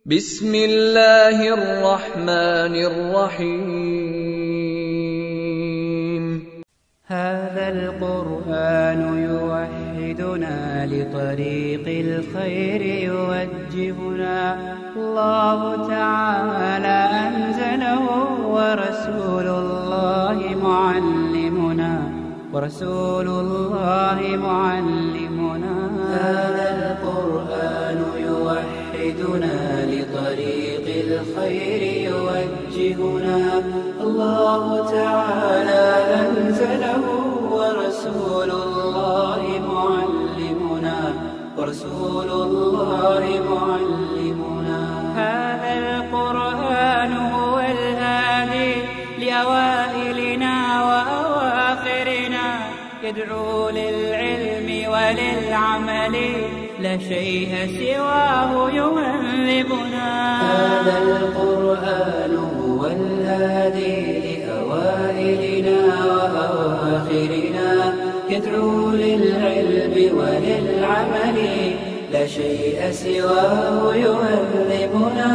بسم الله الرحمن الرحيم هذا القرآن يوحدنا لطريق الخير يوجهنا الله تعالى أنزله ورسول الله معلمنا ورسول الله معلمنا هذا القرآن يوحدنا لطريق الخير يوجهنا الله تعالى أنزله ورسول الله معلمنا ورسول الله معلمنا هذا القرآن هو الهادي لأوائلنا وأواخرنا يدعو للعلم وللعمل لا شيء سواه يهذبنا هذا القرآن هو الهادي لأوائلنا وأواخرنا يدعو للعلم وللعمل لا شيء سواه يهذبنا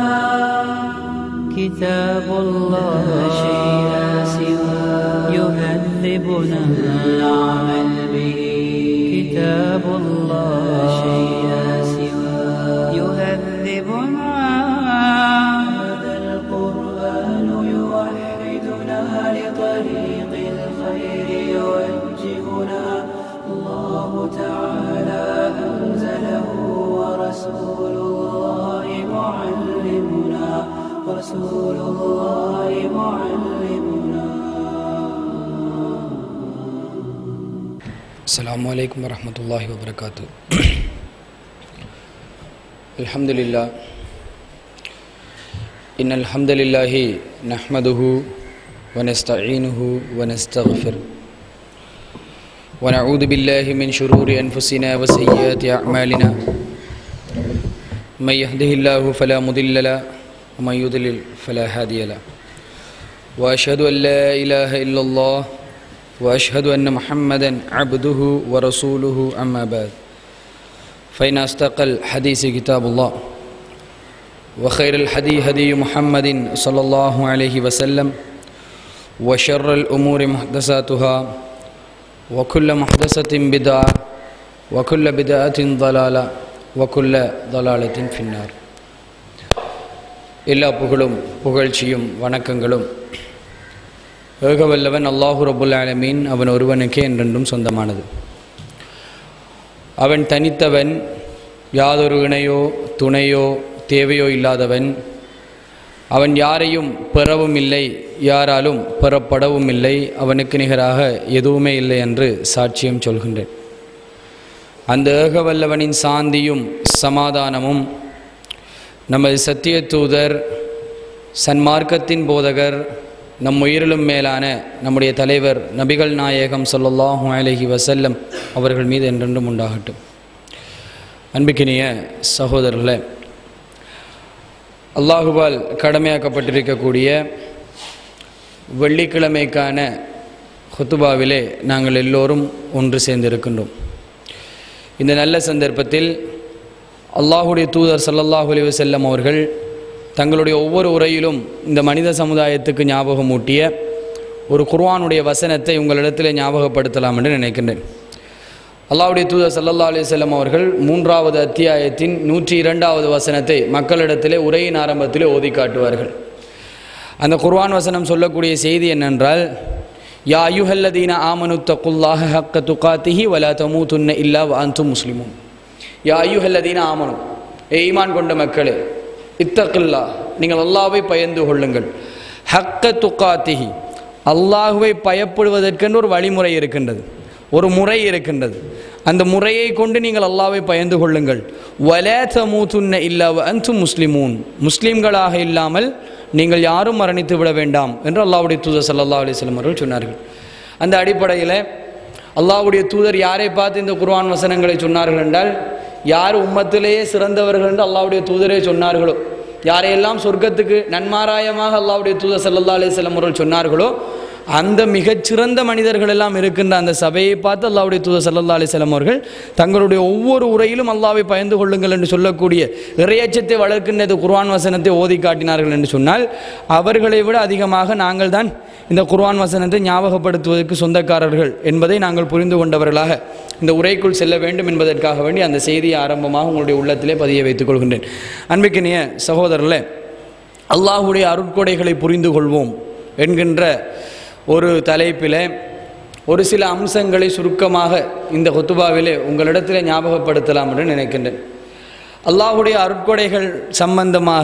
كتاب الله لا شيء سواه يهذبنا العمل به كتاب الله لا شيء سواه يهذبنا هذا القرآن يوحدنا لطريق الخير يوجهنا الله تعالى أنزله ورسول الله معلمنا ورسول الله معلمنا السلام عليكم ورحمة الله وبركاته الحمد لله إن الحمد لله نحمده ونستعينه ونستغفر ونعوذ بالله من شرور أنفسنا وسيئات أعمالنا من يهده الله فلا مضل له ومن يضلل فلا هادي له وأشهد أن لا إله إلا الله واشهد ان محمدا عبده ورسوله اما بعد فان اصدق الحديث كتاب الله وخير الحدي هدي محمد صلى الله عليه وسلم وشر الامور محدثاتها وكل محدثه بدعه وكل بدعه ضلاله وكل ضلاله في النار எல்லா புகழும் புகழ்ச்சியும் வணக்கங்களும் ஏகவல்லவன் அல்லாஹு ரபுல் ஆலமீன் அவன் ஒருவனுக்கே என்றென்றும் சொந்தமானது அவன் தனித்தவன் யாதொரு இணையோ துணையோ தேவையோ இல்லாதவன் அவன் யாரையும் பெறவும் இல்லை யாராலும் பெறப்படவும் இல்லை அவனுக்கு நிகராக எதுவுமே இல்லை என்று சாட்சியம் சொல்கின்றேன் அந்த ஏகவல்லவனின் சாந்தியும் சமாதானமும் நமது சத்திய தூதர் சன்மார்க்கத்தின் போதகர் நம் உயிரிலும் மேலான நம்முடைய தலைவர் நபிகள் நாயகம் சொல்லல்லாஹு அலஹி வசல்லம் அவர்கள் மீது என்றென்றும் உண்டாகட்டும் அன்புக்கினிய சகோதரர்களே அல்லாஹுவால் கடமையாக்கப்பட்டிருக்கக்கூடிய வெள்ளிக்கிழமைக்கான ஹுத்துபாவிலே நாங்கள் எல்லோரும் ஒன்று சேர்ந்திருக்கின்றோம் இந்த நல்ல சந்தர்ப்பத்தில் அல்லாஹுடைய தூதர் சல்லல்லாஹு அலி வசல்லம் அவர்கள் தங்களுடைய ஒவ்வொரு உரையிலும் இந்த மனித சமுதாயத்துக்கு ஞாபகம் ஊட்டிய ஒரு குர்வானுடைய வசனத்தை உங்களிடத்தில் ஞாபகப்படுத்தலாம் என்று நினைக்கின்றேன் அல்லாவுடைய தூதர் சல்லல்லா அலிசல்லம் அவர்கள் மூன்றாவது அத்தியாயத்தின் நூற்றி இரண்டாவது வசனத்தை மக்களிடத்திலே உரையின் ஆரம்பத்திலே ஓதி காட்டுவார்கள் அந்த குர்வான் வசனம் சொல்லக்கூடிய செய்தி என்னென்றால் யா அயுஹல்லதீன ஆமனுத்த குல்லாஹ ஹக்க துகாத்திஹி வலா தமூதுன்ன இல்லா அந்து முஸ்லிமும் யா அயுஹல்லதீன ஆமனு ஏ ஈமான் கொண்ட மக்களே இத்தக்கில்லா நீங்கள் அல்லாவை பயந்து கொள்ளுங்கள் ஹக்க துக்காத்திஹி அல்லாஹுவை பயப்படுவதற்கென்று ஒரு வழிமுறை இருக்கின்றது ஒரு முறை இருக்கின்றது அந்த முறையை கொண்டு நீங்கள் அல்லாவை பயந்து கொள்ளுங்கள் வலேத மூத்துன்ன இல்லா அன்து முஸ்லிமூன் முஸ்லீம்களாக இல்லாமல் நீங்கள் யாரும் மரணித்து விட வேண்டாம் என்று அல்லாவுடைய தூதர் சல்லா அலிஸ்லம் அவர்கள் சொன்னார்கள் அந்த அடிப்படையில் அல்லாவுடைய தூதர் யாரை பார்த்து இந்த குர்வான் வசனங்களை சொன்னார்கள் என்றால் யார் உம்மத்திலேயே சிறந்தவர்கள் என்று அல்லாவுடைய தூதரே சொன்னார்களோ யாரையெல்லாம் சொர்க்கத்துக்கு நன்மாராயமாக அல்லாவுடைய தூதர் சல்லா அலிஸ்லம் அவர்கள் சொன்னார்களோ அந்த மிகச்சிறந்த மனிதர்கள் எல்லாம் இருக்கின்ற அந்த சபையை பார்த்து அல்லாஹ்வுடைய தூதர் சல்லல்லா அலிஸ்லாம் அவர்கள் தங்களுடைய ஒவ்வொரு உரையிலும் அல்லாவை பயந்து கொள்ளுங்கள் என்று சொல்லக்கூடிய இறையச்சத்தை வளர்க்கின்றது குர்ஆன் வசனத்தை ஓதி காட்டினார்கள் என்று சொன்னால் அவர்களை விட அதிகமாக நாங்கள் தான் இந்த குர்ஆன் வசனத்தை ஞாபகப்படுத்துவதற்கு சொந்தக்காரர்கள் என்பதை நாங்கள் புரிந்து கொண்டவர்களாக இந்த உரைக்குள் செல்ல வேண்டும் என்பதற்காக வேண்டி அந்த செய்தியை ஆரம்பமாக உங்களுடைய உள்ளத்திலே பதிய வைத்துக் கொள்கின்றேன் அன்பிக்கினிய சகோதரர்களே அல்லாஹுடைய அருட்கொடைகளை புரிந்து கொள்வோம் என்கின்ற ஒரு தலைப்பில் ஒரு சில அம்சங்களை சுருக்கமாக இந்த ஹுத்துபாவிலே உங்களிடத்தில் ஞாபகப்படுத்தலாம் என்று நினைக்கின்றேன் அல்லாஹுடைய அருட்கொடைகள் சம்பந்தமாக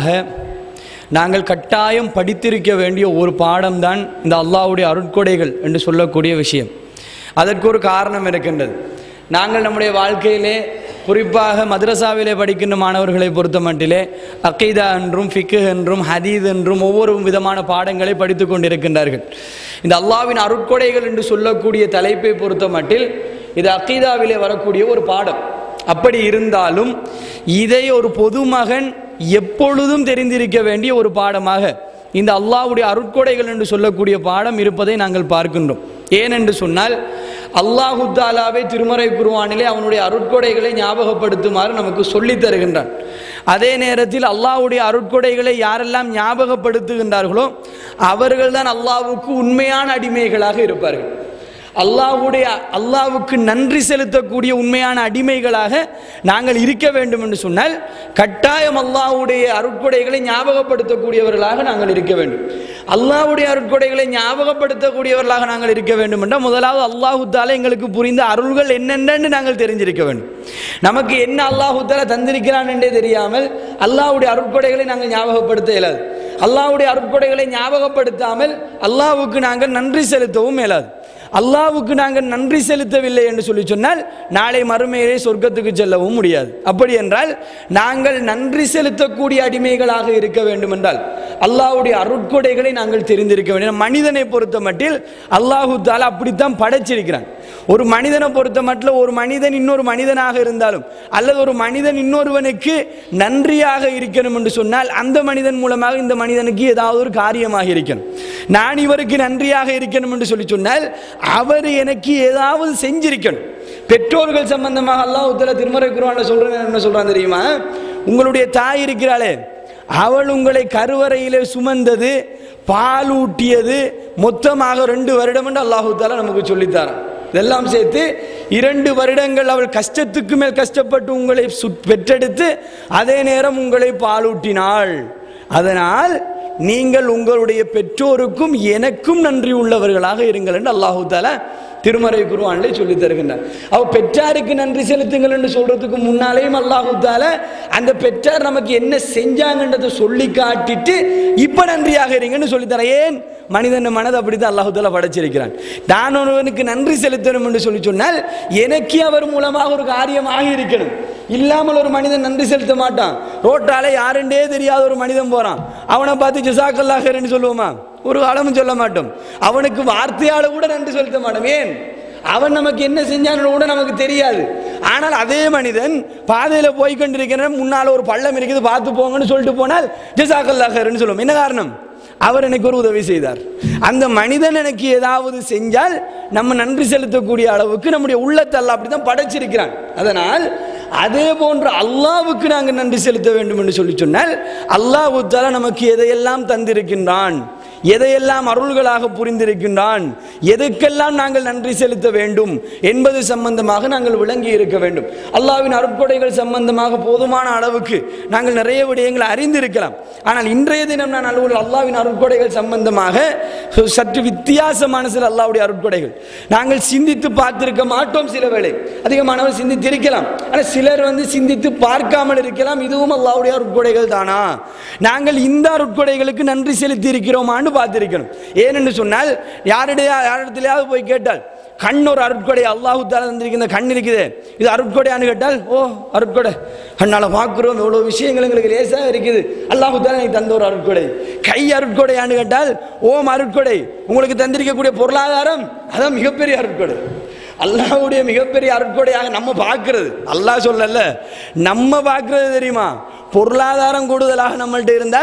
நாங்கள் கட்டாயம் படித்திருக்க வேண்டிய ஒரு பாடம்தான் இந்த அல்லாஹ்வுடைய அருட்கொடைகள் என்று சொல்லக்கூடிய விஷயம் அதற்கு ஒரு காரணம் இருக்கின்றது நாங்கள் நம்முடைய வாழ்க்கையிலே குறிப்பாக மദ്രസാவிலே படிக்கின்ற மாணவர்களை பொறுத்த மட்டிலே அக்கீதா என்றும் ஃபிக்கு என்றும் ஹதீத் என்றும் ஒவ்வொரு விதமான பாடங்களை படித்து கொண்டிருக்கின்றார்கள் இந்த அல்லாவின் அருட்கொடைகள் என்று சொல்லக்கூடிய தலைப்பை பொறுத்த மட்டில் இது அக்கீதாவிலே வரக்கூடிய ஒரு பாடம் அப்படி இருந்தாலும் இதை ஒரு பொதுமகன் எப்பொழுதும் தெரிந்திருக்க வேண்டிய ஒரு பாடமாக இந்த அல்லாஹ்வுடைய அருட்கொடைகள் என்று சொல்லக்கூடிய பாடம் இருப்பதை நாங்கள் பார்க்கின்றோம் ஏனென்று சொன்னால் அல்லாஹு தாலாவே திருமறை குருவானிலே அவனுடைய அருட்கொடைகளை ஞாபகப்படுத்துமாறு நமக்கு சொல்லித் தருகின்றான் அதே நேரத்தில் அல்லாஹ்வுடைய அருட்கொடைகளை யாரெல்லாம் ஞாபகப்படுத்துகின்றார்களோ அவர்கள்தான் அல்லாஹ்வுக்கு உண்மையான அடிமைகளாக இருப்பார்கள் அல்லாஹ்வுடைய அல்லாஹ்வுக்கு நன்றி செலுத்தக்கூடிய உண்மையான அடிமைகளாக நாங்கள் இருக்க வேண்டும் என்று சொன்னால் கட்டாயம் அல்லாஹ்வுடைய அருட்கொடைகளை ஞாபகப்படுத்தக்கூடியவர்களாக நாங்கள் இருக்க வேண்டும் அல்லாஹ்வுடைய அருட்கொடைகளை ஞாபகப்படுத்தக்கூடியவர்களாக நாங்கள் இருக்க வேண்டும் என்றால் முதலாவது அல்லாஹு தாலா எங்களுக்கு புரிந்த அருள்கள் என்னென்னு நாங்கள் தெரிஞ்சிருக்க வேண்டும் நமக்கு என்ன அல்லாஹு தாலா தந்திருக்கிறான் என்றே தெரியாமல் அல்லாஹ்வுடைய அருட்கொடைகளை நாங்கள் ஞாபகப்படுத்த இயலாது அல்லாஹ்வுடைய அருட்கொடைகளை ஞாபகப்படுத்தாமல் அல்லாஹ்வுக்கு நாங்கள் நன்றி செலுத்தவும் இயலாது அல்லாஹ்வுக்கு நாங்கள் நன்றி செலுத்தவில்லை என்று சொல்லி சொன்னால் நாளை மறுமையிலே சொர்க்கத்துக்கு செல்லவும் முடியாது அப்படி என்றால் நாங்கள் நன்றி செலுத்தக்கூடிய அடிமைகளாக இருக்க வேண்டும் என்றால் அல்லாஹ்வுடைய அருட்கொடைகளை நாங்கள் தெரிந்திருக்க வேண்டும் மனிதனை பொறுத்த மட்டில் அல்லாஹு தாலா அப்படித்தான் படைச்சிருக்கிறான் ஒரு மனிதனை பொறுத்த மட்டில் ஒரு மனிதன் இன்னொரு மனிதனாக இருந்தாலும் அல்லது ஒரு மனிதன் இன்னொருவனுக்கு நன்றியாக இருக்கணும் என்று சொன்னால் அந்த மனிதன் மூலமாக இந்த மனிதனுக்கு ஏதாவது ஒரு காரியமாக இருக்கணும் நான் இவருக்கு நன்றியாக இருக்கணும் என்று சொல்லி சொன்னால் அவர் எனக்கு ஏதாவது செஞ்சிருக்கணும் பெற்றோர்கள் சம்பந்தமாக அல்லாஹ் உத்தர திருமறை குருவான சொல்றேன் என்ன சொல்றான் தெரியுமா உங்களுடைய தாய் இருக்கிறாளே அவள் உங்களை கருவறையிலே சுமந்தது பால் ஊட்டியது மொத்தமாக ரெண்டு வருடம் என்று அல்லாஹு தாலா நமக்கு சொல்லித்தாரான் இதெல்லாம் சேர்த்து இரண்டு வருடங்கள் அவள் கஷ்டத்துக்கு மேல் கஷ்டப்பட்டு உங்களை சுட்- பெற்றெடுத்து அதே நேரம் உங்களை பாலூட்டினாள் அதனால் நீங்கள் உங்களுடைய பெற்றோருக்கும் எனக்கும் நன்றி உள்ளவர்களாக இருங்கள் என்று அல்லாஹு தாலா திருமறை குருவானிலே சொல்லித் தருகின்றார் அவ பெற்றாருக்கு நன்றி செலுத்துங்கள் என்று சொல்றதுக்கு முன்னாலேயும் அல்லாஹு தாலா அந்த பெற்றார் நமக்கு என்ன செஞ்சாங்கன்றதை சொல்லி காட்டிட்டு இப்ப நன்றியாக இருங்கன்னு சொல்லி தரேன் ஏன் மனிதன் மனதை அப்படித்தான் அல்லாஹு தாலா படைச்சிருக்கிறான் நான் ஒருவனுக்கு நன்றி செலுத்தணும் என்று சொல்லி சொன்னால் எனக்கு அவர் மூலமாக ஒரு காரியம் ஆகியிருக்கணும் இல்லாமல் ஒரு மனிதன் நன்றி செலுத்த மாட்டான் ரோட்டால யாருண்டே தெரியாத ஒரு மனிதன் போறான் அவனை பார்த்து ஜிசாக்கல்லாஹர்னு சொல்லுவோமா ஒரு காலமும் சொல்ல மாட்டோம் அவனுக்கு வார்த்தையால கூட நன்றி செலுத்த மாட்டோம் ஏன் அவன் நமக்கு என்ன செஞ்சான்னு கூட நமக்கு தெரியாது ஆனால் அதே மனிதன் பாதையில போய் கொண்டிருக்கிறேன் முன்னால ஒரு பள்ளம் இருக்குது பார்த்து போங்கன்னு சொல்லிட்டு போனால் ஜிசாக்கல்லாஹர்னு சொல்லுவோம் என்ன காரணம் அவர் எனக்கு ஒரு உதவி செய்தார் அந்த மனிதன் எனக்கு ஏதாவது செஞ்சால் நம்ம நன்றி செலுத்தக்கூடிய அளவுக்கு நம்முடைய உள்ளத்தை அல்லாஹ் அப்படிதான் படைச்சிருக்கிறான் அதனால் அதே போன்று அல்லாவுக்கு நாங்கள் நன்றி செலுத்த வேண்டும் என்று சொல்லி சொன்னால் அல்லாஹ் தாலா நமக்கு எதையெல்லாம் தந்திருக்கின்றான் எதையெல்லாம் அருள்களாக புரிந்திருக்கின்றான் எதுக்கெல்லாம் நாங்கள் நன்றி செலுத்த வேண்டும் என்பது சம்பந்தமாக நாங்கள் விளங்கி இருக்க வேண்டும் அல்லாஹ்வின் அருட்கொடைகள் சம்பந்தமாக போதுமான அளவுக்கு நாங்கள் நிறைய விடயங்களை அறிந்திருக்கலாம் ஆனால் இன்றைய தினம் நான் அலுவலர் அல்லாஹ்வின் அருட்கொடைகள் சம்பந்தமாக சற்று வித்தியாசமான சில அல்லாஹ்வுடைய அருட்கொடைகள் நாங்கள் சிந்தித்து பார்த்திருக்க மாட்டோம் சில வேளை அதிகமானவர் சிந்தித்திருக்கலாம் ஆனால் சிலர் வந்து சிந்தித்து பார்க்காமல் இருக்கலாம் இதுவும் அல்லாஹ்வுடைய அருட்கொடைகள் தானா நாங்கள் இந்த அருட்கொடைகளுக்கு நன்றி செலுத்தி இருக்கிறோமான்னு பார்த்திருக்கணும் ஏனென்று சொன்னால் யாருடைய யாரிடத்திலேயாவது போய் கேட்டால் கண் ஒரு அருட்கொடை அல்லாஹு தாலா தந்திருக்கிற கண் இருக்குது இது அருட்கொடையான்னு கேட்டால் ஓ அருட்கொடை கண்ணால் பார்க்குறோம் எவ்வளோ விஷயங்கள் எங்களுக்கு லேசாக இருக்குது அல்லாஹு தாலா எனக்கு தந்த ஒரு அருட்கொடை கை அருட்கொடையான்னு கேட்டால் ஓம் அருட்கொடை உங்களுக்கு தந்திருக்கக்கூடிய பொருளாதாரம் அதான் மிகப்பெரிய அருட்கொடை அல்லாஹ்வுடைய மிகப்பெரிய அருட்கொடையாக நம்ம பார்க்கிறது அல்லாஹ் சொல்லல நம்ம பார்க்கிறது தெரியுமா பொருளாதாரம் கூடுதலாக நம்மள்ட்ட இருந்தால்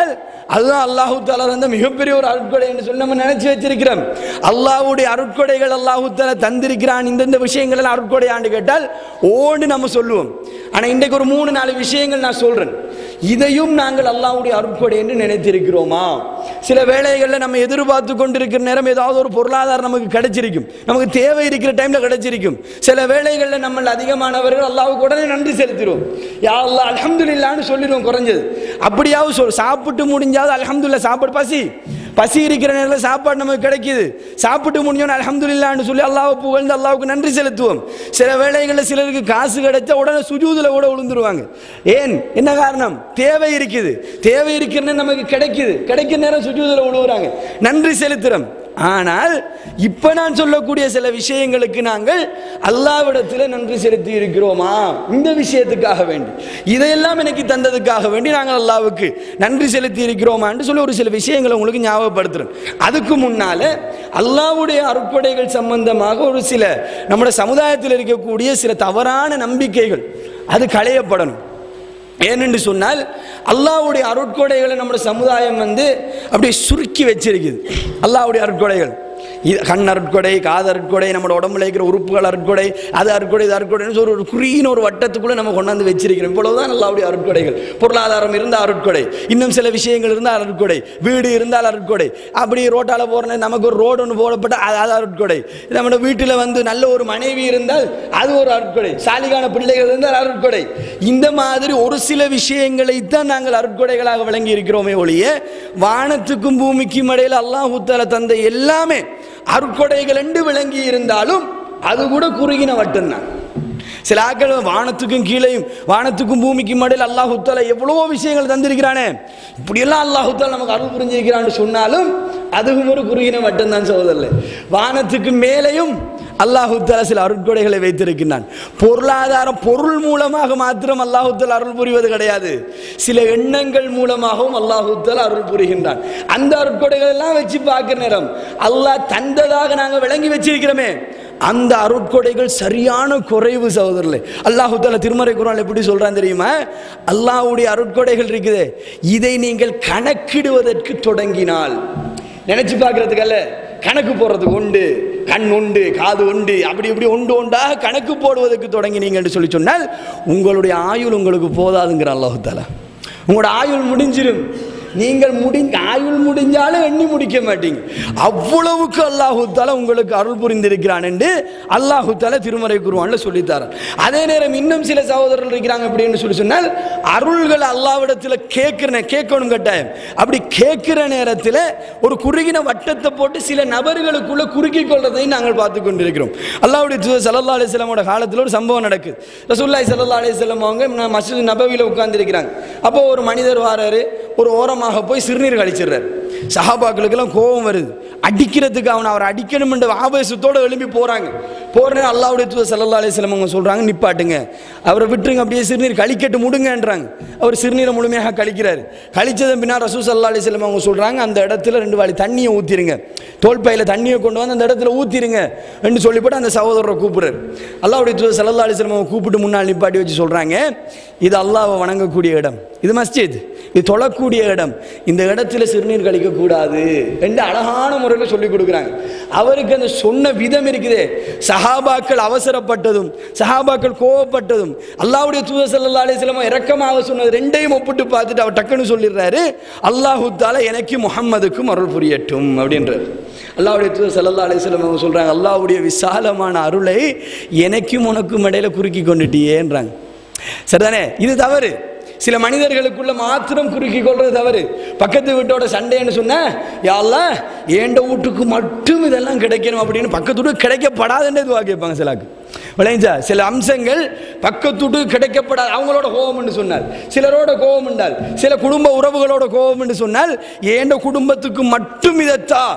அதுதான் அல்லாஹு தாலா தந்த மிகப்பெரிய ஒரு அருட்கொடை என்று சொல்லி நம்ம நினைச்சு வச்சிருக்கிறோம் அல்லாஹ்வுடைய அருட்கொடைகள் அல்லாஹு தாலா தந்திருக்கிறான் இந்தந்த விஷயங்கள் எல்லாம் அருட்கொடை ஆண்டு கேட்டால் ஓடு நம்ம சொல்லுவோம் ஆனா இன்றைக்கு ஒரு மூணு நாலு விஷயங்கள் நான் சொல்றேன் இதையும் நாங்கள் அல்லாஹ்வுடைய அருட்கொடை என்று நினைத்திருக்கிறோமா சில வேளைகளில் நம்ம எதிர்பார்த்து கொண்டிருக்கிற நேரம் ஏதாவது ஒரு பொருளாதாரம் நமக்கு கிடைச்சிருக்கும் நமக்கு தேவை இருக்கிற டைம்ல கிடைச்சிருக்கும் சில வேளைகளில் நம்ம அதிகமானவர்கள் அல்லாஹ்வுக்கு உடனே நன்றி செலுத்திடுவோம் யா அல்லாஹ் அல்ஹம்துலில்லாஹ்னு சொல்லிடுவோம் குறைஞ்சது அப்படியாவது சொல் சாப்பிட்டு முடிஞ்சாவது அல்ஹம்துலில்லாஹ் சாப்பாடு பசி பசி இருக்கிற நேரத்தில் சாப்பாடு நமக்கு கிடைக்குது சாப்பிட்டு முடிஞ்சோன்னு அல்ஹம்துலில்லாஹ்னு சொல்லி அல்லாஹ்வை புகழ்ந்து அல்லாஹ்வுக்கு நன்றி செலுத்துவோம் சில வேளைகளில் சிலருக்கு காசு கிடைச்சா உடனே சுஜூதுல கூட விழுந்துருவாங்க ஏன் என்ன காரணம் தேவை இருக்குது தேவை இருக்கிற நேரம் நமக்கு கிடைக்குது கிடைக்கிற நேரம் சுஜூதுல விழுவுறாங்க நன்றி செலுத்துறோம் ஆனால் இப்ப நான் சொல்லக்கூடிய சில விஷயங்களுக்கு நாங்கள் அல்லாவிடத்தில் நன்றி செலுத்தி இருக்கிறோமா இந்த விஷயத்துக்காக வேண்டி இதையெல்லாம் எனக்கு தந்ததுக்காக வேண்டி நாங்கள் அல்லாவுக்கு நன்றி செலுத்தி இருக்கிறோமான்னு சொல்லி ஒரு சில விஷயங்களை உங்களுக்கு ஞாபகப்படுத்துறேன் அதுக்கு முன்னால அல்லாவுடைய அருட்கொடைகள் சம்பந்தமாக ஒரு சில நம்முடைய சமுதாயத்தில் இருக்கக்கூடிய சில தவறான நம்பிக்கைகள் அது களையப்படணும் ஏனென்று சொன்னால் அல்லாஹ்வுடைய அருட்கொடைகளை நம்முடைய சமுதாயம் வந்து அப்படியே சுருக்கி வச்சிருக்குது அல்லாஹ்வுடைய அருட்கொடைகள் இது கண் அருட்கொடை காது அருட்கொடை நம்மளோட உடம்புல இருக்கிற உறுப்புகள் அருட்கொடை அது அருட்கொடை இது அருட்கொடைன்னு சொல்லி ஒரு குறியின ஒரு வட்டத்துக்குள்ளே நம்ம கொண்டாந்து வச்சிருக்கிறோம் இவ்வளவுதான் அல்லாஹ்வுடைய அருட்கொடைகள் பொருளாதாரம் இருந்தால் அருட்கொடை இன்னும் சில விஷயங்கள் இருந்தால் அருட்கொடை வீடு இருந்தால் அருட்கொடை அப்படி ரோட்டால போகிற நமக்கு ஒரு ரோடு ஒன்று போடப்பட்ட அது அது அருட்கொடை நம்ம வீட்டில் வந்து நல்ல ஒரு மனைவி இருந்தால் அது ஒரு அருட்கொடை சாலிகான பிள்ளைகள் இருந்தால் அருட்கொடை இந்த மாதிரி ஒரு சில விஷயங்களை தான் நாங்கள் அருட்கொடைகளாக விளங்கி இருக்கிறோமே ஒழிய வானத்துக்கும் பூமிக்கும் இடையில் அல்லாஹ் தஆலா தந்த எல்லாமே அருட்கொடைகள் என்று விளங்கி இருந்தாலும் அது கூட குறுகின வட்டம்தான் சில ஆட்கள் வானத்துக்கும் கீழையும் வானத்துக்கும் பூமிக்கும் இடையில் அல்லாஹு தஆலா எவ்வளவோ விஷயங்கள் தந்திருக்கிறானே இப்படியெல்லாம் அல்லாஹு தஆலா நமக்கு அருள் புரிஞ்சிருக்கிறான்னு சொன்னாலும் அதுவும் ஒரு குறுகின வட்டம்தான் சகோதரர்களே வானத்துக்கு மேலேயும் அல்லாஹு தஆலா சில அருட்கொடைகளை வைத்திருக்கிறான் பொருளாதாரம் பொருள் மூலமாக மாத்திரம் அல்லாஹு தஆலா அருள் புரிவது கிடையாது சில எண்ணங்கள் மூலமாகவும் அல்லாஹு தஆலா அருள் புரிகின்றான் அந்த அருட்கொடைகள் எல்லாம் வச்சு பார்க்கிற நேரம் அல்லாஹ் தந்ததாக நாங்கள் விளங்கி வச்சிருக்கிறோமே அந்த அருட்கொடைகள் சரியான குறைவு சகோதரர்களே அல்லாஹு தாலா திருமறை குரான் எப்படி சொல்றான் தெரியுமா அல்லாஹ்வுடைய அருட்கொடைகள் இருக்குது இதை நீங்கள் கணக்கிடுவதற்கு தொடங்கினால் நினைச்சு பார்க்கறதுக்கல்ல கணக்கு போடுறதுக்கு உண்டு கண் உண்டு காது உண்டு அப்படி இப்படி உண்டு உண்டாக கணக்கு போடுவதற்கு தொடங்கினீங்க என்று சொல்லி சொன்னால் உங்களுடைய ஆயுள் உங்களுக்கு போதாதுங்கிற அல்லாஹு தாலா உங்களோட ஆயுள் முடிஞ்சிடும் நீங்கள் முடிஞ்ச ஆயுள் முடிஞ்சாலும் எண்ணி முடிக்க மாட்டீங்க அவ்வளவுக்கு அல்லாஹு தாலா உங்களுக்கு அருள் புரிந்திருக்கிறான் என்று அல்லாஹு தாலா திருமறை குருவான்ல சொல்லித்தாரான் அதே நேரம் இன்னும் சில சகோதரர்கள் இருக்கிறாங்க அப்படின்னு சொல்லி சொன்னால் அருள்கள் அல்லாவிடத்தில் கேட்கிற கேட்கணும் கட்டாயம் அப்படி கேட்கிற நேரத்தில் ஒரு குறுகின வட்டத்தை போட்டு சில நபர்களுக்குள்ள குறுக்கிக் கொள்றதை நாங்கள் பார்த்து கொண்டிருக்கிறோம் அல்லாவுடைய தூதர் சல்லா அலிஸ்லாமோட காலத்தில் ஒரு சம்பவம் நடக்குது ரசூல்லாய் சல்லா அலிஸ்லாம் அவங்க மஸ்ஜித் நபவியில் உட்கார்ந்திருக்கிறாங்க அப்போ ஒரு மனிதர் வாராரு ஒரு ஓரமாக போய் சிறுநீர் கழிச்சிடுறாரு சஹாபாக்களுக்கெல்லாம் கோபம் வருது அடிக்கிறதுக்கு அவனை அவர் அடிக்கணும் என்ற ஆவேசத்தோடு எழும்பி போறாங்க போற நேரம் அல்லாவுடைய தூதர் சல்லா அலிஸ்லாம் அவங்க சொல்றாங்க நிப்பாட்டுங்க அவரை விட்டுருங்க அப்படியே சிறுநீர் கழிக்கட்டு முடுங்கன்றாங்க அவர் சிறுநீரை முழுமையாக கழிக்கிறாரு கழிச்சதன் பின்னால் ரசூ சல்லா அலிஸ்லாம் அவங்க சொல்றாங்க அந்த இடத்துல ரெண்டு வாளி தண்ணியை ஊத்திருங்க தோல்பையில் தண்ணியை கொண்டு வந்து அந்த இடத்துல ஊத்திருங்க என்று சொல்லிவிட்டு அந்த சகோதரரை கூப்பிடுறாரு அல்லாவுடைய தூதர் சல்லா அலிஸ்லாம் அவங்க கூப்பிட்டு முன்னால் நிப்பாட்டி வச்சு சொல்றாங்க இது அல்லாவை வணங்கக்கூடிய இடம் இது மஸ்ஜித் இது தொழக்கூடிய இடம் இந்த இடத்துல சிறுநீர் கழிக்க கூடாது என்று அழகான முறையில் சொல்லி கொடுக்குறாங்க அவருக்கு அந்த சொன்ன விதம் இருக்குதே சஹாபாக்கள் அவசரப்பட்டதும் சஹாபாக்கள் கோவப்பட்டதும் அல்லாவுடைய தூதர் சல்லா அலிஸ்லாம இறக்கமாக சொன்னது ரெண்டையும் ஒப்பிட்டு பார்த்துட்டு அவர் டக்குன்னு சொல்லிடுறாரு அல்லாஹு தாலா எனக்கு முகம்மதுக்கும் அருள் புரியட்டும் அப்படின்றார் அல்லாவுடைய தூதர் சல்லா அலிஸ்லாம் அவங்க சொல்றாங்க அல்லாவுடைய விசாலமான அருளை எனக்கும் உனக்கும் இடையில குறுக்கி கொண்டுட்டியேன்றாங்க சரிதானே இது தவறு சில மனிதர்களுக்குள்ள மாத்திரம் குறுக்கி கொள்றது தவறு பக்கத்து வீட்டோட சண்டைன்னு சொன்ன யாரெல்லாம் ஏண்ட வீட்டுக்கு மட்டும் இதெல்லாம் கிடைக்கணும் அப்படின்னு பக்கத்து வீட்டு கிடைக்கப்படாதுன்னு இதுவாக கேட்பாங்க சிலாக்கு விளைஞ்சா சில அம்சங்கள் பக்கத்துட்டு கிடைக்கப்படாது அவங்களோட கோபம் என்று சொன்னால் சிலரோட கோபம் என்றால் சில குடும்ப உறவுகளோட கோபம் என்று சொன்னால் ஏண்ட குடும்பத்துக்கு மட்டும் இதைத்தா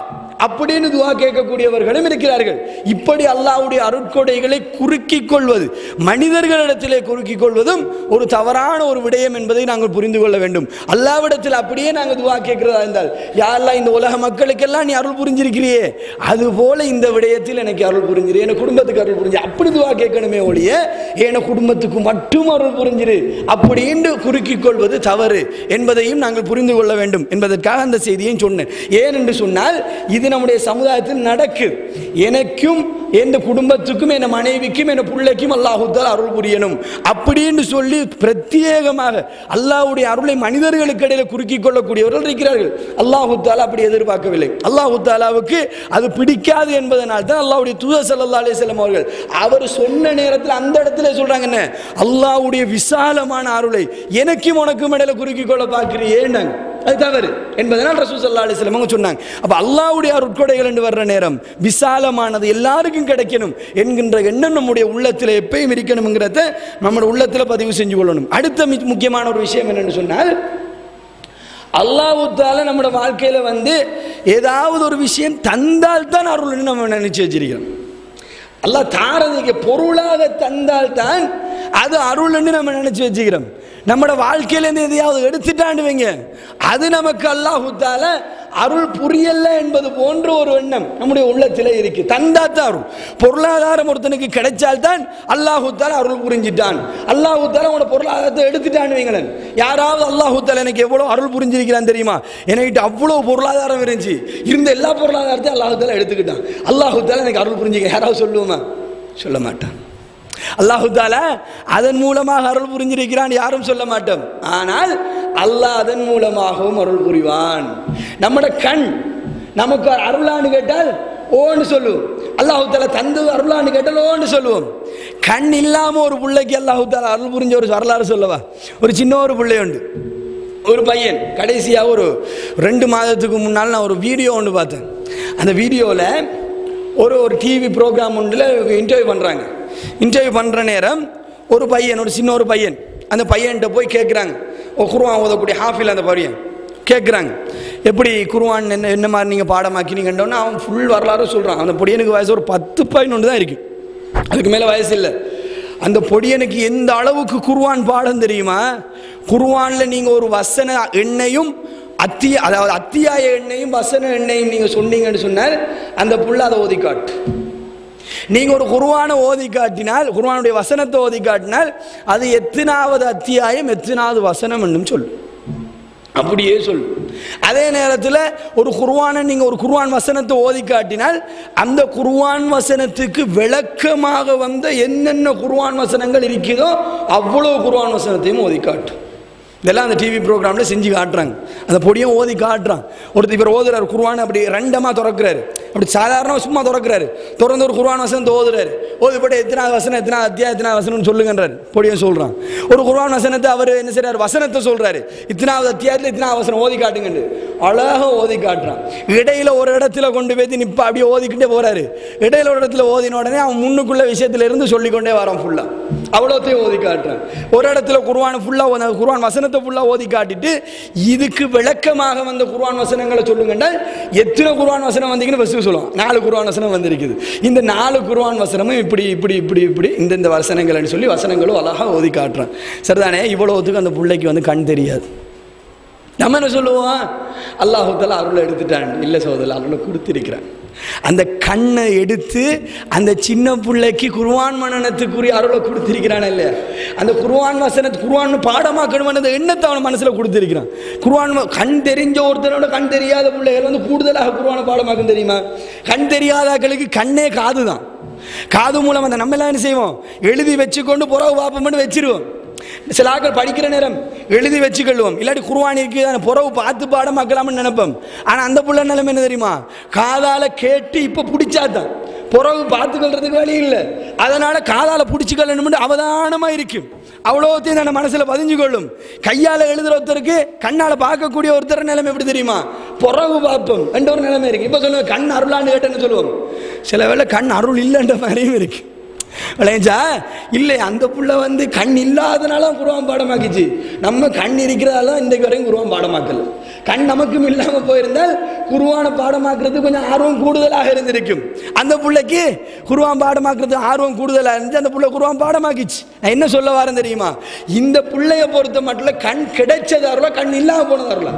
அப்படின்னு துவா கேட்கக்கூடியவர்களும் இருக்கிறார்கள் இப்படி அல்லாஹ்வுடைய அருட்கொடைகளை குறுக்கிக் கொள்வது மனிதர்களிடத்திலே குறுக்கிக் கொள்வதும் ஒரு தவறான ஒரு விடயம் என்பதை நாங்கள் புரிந்து கொள்ள வேண்டும் அல்லாவிடத்தில் அப்படியே நாங்கள் துவா கேட்கிறதா இருந்தால் யாரெல்லாம் இந்த உலக மக்களுக்கெல்லாம் நீ அருள் புரிஞ்சிருக்கிறியே அது போல இந்த விடயத்தில் எனக்கு அருள் புரிஞ்சிரு என் குடும்பத்துக்கு அருள் புரிஞ்சு அப்படி துவா கேட்கணுமே ஒழிய என் குடும்பத்துக்கு மட்டும் அருள் புரிஞ்சிரு அப்படின்னு குறுக்கிக் கொள்வது தவறு என்பதையும் நாங்கள் புரிந்து கொள்ள வேண்டும் என்பதற்காக அந்த செய்தியையும் சொன்னேன் ஏன் என்று சொன்னால் இது நம்முடைய சமுதாயத்தில் நடக்கு எனக்கும் என் குடும்பத்துக்கும் என் மனைவிக்கும் என் பிள்ளைக்கும் அல்லாஹுத்தால் அருள் புரியணும் அப்படின்னு சொல்லி பிரத்யேகமாக அல்லாஹ்வுடைய அருளை மனிதர்களுக்கு இடையில குறுக்கிக் கொள்ளக்கூடியவர்கள் இருக்கிறார்கள் அல்லாஹுத்தாலா அப்படி எதிர்பார்க்கவில்லை அல்லாஹுத்தாலாவுக்கு அது பிடிக்காது என்பதனால் தான் அல்லாஹ்வுடைய தூதர் ஸல்லல்லாஹு அலைஹி வஸல்லம் அவர்கள் அவர் சொன்ன நேரத்தில் அந்த இடத்துல சொல்றாங்க என்ன அல்லாஹ்வுடைய விசாலமான அருளை எனக்கும் உனக்கும் இடையில குறுக்கிக் கொள்ள பார்க்கிறீங்க அது தவறு என்பதனால் ரசூல் சல்லா அலிஸ்லம் அவங்க சொன்னாங்க அப்ப அல்லாஹ்வுடைய அருட்கொடைகள் என்று வர்ற நேரம் விசாலமானது எல்லாருக்கும் கிடைக்கணும் என்கின்ற எண்ணம் நம்முடைய உள்ளத்தில் எப்பயும் இருக்கணுங்கிறத நம்முடைய உள்ளத்தில் பதிவு செஞ்சு கொள்ளணும் அடுத்த மி- முக்கியமான ஒரு விஷயம் என்னன்னு சொன்னால் அல்லாஹுத்தால நம்மளோட வாழ்க்கையில வந்து ஏதாவது ஒரு விஷயம் தந்தால் தான் அருள்னு நம்ம நினைச்சு வச்சிருக்கிறோம் அல்லாஹ் தாரதிக்கு பொருளாக தந்தால் தான் அது அருள்னு நம்ம நினைச்சு வச்சுக்கிறோம் நம்மளோட வாழ்க்கையிலேருந்து எதையாவது எடுத்துட்டாண்டு வைங்க அது நமக்கு அல்லாஹுத்தால அருள் புரியல என்பது போன்ற ஒரு எண்ணம் நம்முடைய உள்ளத்தில் இருக்கு தந்தா தான் அருள் பொருளாதாரம் ஒருத்தனுக்கு கிடைச்சால்தான் அல்லாஹுத்தால அருள் புரிஞ்சிட்டான் அல்லாஹுத்தால உங்களோட பொருளாதாரத்தை எடுத்துட்டான்னு வைங்களேன் யாராவது அல்லாஹுத்தால எனக்கு எவ்வளோ அருள் புரிஞ்சிருக்கிறான் தெரியுமா என்கிட்ட அவ்வளோ பொருளாதாரம் இருந்துச்சு இருந்த எல்லா பொருளாதாரத்தையும் அல்லாஹுத்தால எடுத்துக்கிட்டான் அல்லாஹுத்தால எனக்கு அருள் புரிஞ்சுக்க யாராவது சொல்லுவோமா சொல்ல மாட்டான் அல்லாஹு தாலா அதன் மூலமாக அருள் புரிஞ்சிருக்கிறான் யாரும் சொல்ல மாட்டோம் ஆனால் அல்லாஹ் அதன் மூலமாகவும் அருள் புரிவான் நம்மட கண் நமக்கு அருளான்னு கேட்டால் ஓன்னு சொல்லுவோம் அல்லாஹு தாலா தந்து அருளான்னு கேட்டால் ஓன்னு சொல்லுவோம் கண் இல்லாம ஒரு பிள்ளைக்கு அல்லாஹு தாலா அருள் புரிஞ்ச ஒரு வரலாறு சொல்லவா ஒரு சின்ன ஒரு பிள்ளை உண்டு ஒரு பையன் கடைசியாக ஒரு ரெண்டு மாதத்துக்கு முன்னால் நான் ஒரு வீடியோ ஒன்று பார்த்தேன் அந்த வீடியோவில் ஒரு ஒரு டிவி ப்ரோக்ராம் ஒன்றில் இன்டர்வியூ பண்ணுறாங்க இன்டர்வியூ பண்ணுற நேரம் ஒரு பையன் ஒரு சின்ன ஒரு பையன் அந்த பையன்கிட்ட போய் கேட்குறாங்க ஓ குருவான் ஓதக்கூடிய ஹாஃபில் அந்த பையன் கேட்குறாங்க எப்படி குருவான் என்ன என்ன மாதிரி நீங்கள் பாடமாக்கினீங்கன்றோன்னு அவன் ஃபுல் வரலாறு சொல்கிறான் அந்த பொடியனுக்கு வயசு ஒரு பத்து பதினொன்று தான் இருக்கு அதுக்கு மேலே வயசு இல்லை அந்த பொடியனுக்கு எந்த அளவுக்கு குருவான் பாடம் தெரியுமா குருவானில் நீங்கள் ஒரு வசன எண்ணையும் அத்திய அதாவது அத்தியாய எண்ணையும் வசன எண்ணையும் நீங்கள் சொன்னீங்கன்னு சொன்னால் அந்த புள்ள அதை ஓதி காட்டு நீங்க ஒரு குருவான ஓதி காட்டினால் குருவானுடைய வசனத்தை ஓதி காட்டினால் அது எத்தனாவது அத்தியாயம் எத்தனாவது வசனம் என்னும் சொல்லு அப்படியே சொல்லு அதே நேரத்தில் ஒரு குருவானை நீங்கள் ஒரு குருவான் வசனத்தை ஓதி காட்டினால் அந்த குருவான் வசனத்துக்கு விளக்கமாக வந்த என்னென்ன குருவான் வசனங்கள் இருக்குதோ அவ்வளோ குருவான் வசனத்தையும் ஓதி காட்டும் இதெல்லாம் அந்த டிவி ப்ரோக்ராமில் செஞ்சு காட்டுறாங்க அந்த பொடியும் ஓதி காட்டுறான் ஒருத்தர் இவர் ஓதுறாரு குருவான் அப்படி ரெண்டமாக திறக்கிறாரு அப்படி சாதாரணமாக சும்மா திறக்கிறாரு திறந்து ஒரு குருவான் வசனத்தை ஓதுறாரு ஓதுபட்டு எத்தனாவது வசனம் எத்தனாவது அத்தியாயம் எத்தனாவது வசனம்னு சொல்லுங்கன்றாரு பொடியும் சொல்கிறான் ஒரு குருவான் வசனத்தை அவர் என்ன செய்றாரு வசனத்தை சொல்கிறாரு இத்தனாவது அத்தியாயத்தில் இத்தனாவது வசனம் ஓதி காட்டுங்கன்னு அழகாக ஓதி காட்டுறான் இடையில ஒரு இடத்துல கொண்டு போய் நிப்ப அப்படியே ஓதிக்கிட்டே போறாரு இடையில ஒரு இடத்துல ஓதின உடனே அவன் முன்னுக்குள்ள விஷயத்துல இருந்து சொல்லிக்கொண்டே வரான் ஃபுல்லா அவ்வளோத்தையும் ஓதி காட்டுறான் ஒரு இடத்துல குர்ஆன் ஃபுல்லாக குர்ஆன் வசனத்தை ஃபுல்லாக ஓதி காட்டிட்டு இதுக்கு விளக்கமாக வந்த குர்ஆன் வசனங்களை சொல்லுங்கன்றால் எத்தனை குர்ஆன் வசனம் வந்தீங்கன்னு ஃபஸ்ட்டு சொல்லுவான் நாலு குர்ஆன் வசனம் வந்திருக்குது இந்த நாலு குர்ஆன் வசனமும் இப்படி இப்படி இப்படி இப்படி இந்த இந்த வசனங்கள்னு சொல்லி வசனங்களும் அழகாக ஓதி காட்டுறான் சரிதானே இவ்வளோத்துக்கு அந்த பிள்ளைக்கு வந்து கண் தெரியாது நம்ம என்ன சொல்லுவோம் அல்லாஹுத்தால அருளை எடுத்துட்டான் இல்லை சோதரில் அருளை கொடுத்திருக்கிறான் அந்த கண்ணை எடுத்து அந்த சின்ன பிள்ளைக்கு குருவான் மனநத்துக்குரிய அருளை கொடுத்திருக்கிறான் இல்லையா அந்த குருவான் வசனத்து குருவான் பாடமாக்கணும் அந்த எண்ணத்தை அவன் மனசில் கொடுத்திருக்கிறான் குருவான் ம- கண் தெரிஞ்ச ஒருத்தனோட கண் தெரியாத பிள்ளைகள் வந்து கூடுதலாக குருவான பாடமாக்கும் தெரியுமா கண் தெரியாதாக்களுக்கு கண்ணே காது தான் காது மூலம் அந்த நம்ம எல்லாம் என்ன செய்வோம் எழுதி வச்சுக்கொண்டு புறவு பாப்போம்னு வச்சிருவோம் சில ஆட்கள் படிக்கிற நேரம் எழுதி வச்சுக்கொள்வோம் இல்லாட்டி குருவானி இருக்கு அந்த புறவு பார்த்து பாடமாக்கலாம்னு நினைப்போம் ஆனால் அந்த புள்ள நிலைமை என்ன தெரியுமா காதால கேட்டு இப்போ பிடிச்சாதான் புறவு பார்த்துக்கொள்றதுக்கு வழி இல்லை அதனால காதால பிடிச்சிக்கொள்ளணும்னு அவதானமா இருக்கும் அவ்வளோத்தையும் நம்ம மனசுல பதிஞ்சு கொள்ளும் கையால எழுதுற ஒருத்தருக்கு கண்ணால பார்க்கக்கூடிய ஒருத்தர் நிலைமை எப்படி தெரியுமா புறவு பார்ப்போம் என்ற ஒரு நிலைமை இருக்கு இப்போ சொல்லுவோம் கண் அருளான்னு கேட்டேன்னு சொல்லுவோம் சில வேளை கண் அருள் இல்லைன்ற மாதிரியும் இருக்கு விளைஞ்சா இல்லை அந்த புள்ள வந்து கண் இல்லாதனால குருவான் பாடமாக்கிச்சு நம்ம கண் இருக்கிறதால இன்றைக்கு வரையும் குருவான் பாடமாக்கல கண் நமக்கும் இல்லாமல் போயிருந்தால் குருவான பாடமாக்குறது கொஞ்சம் ஆர்வம் கூடுதலாக இருந்திருக்கும் அந்த புள்ளைக்கு குருவான் பாடமாக்குறது ஆர்வம் கூடுதலாக இருந்துச்சு அந்த புள்ள குருவான் பாடமாக்கிச்சு நான் என்ன சொல்ல வரேன் தெரியுமா இந்த புள்ளைய பொறுத்த மட்டும் கண் கிடைச்சதாருல கண் இல்லாமல் போனதாருல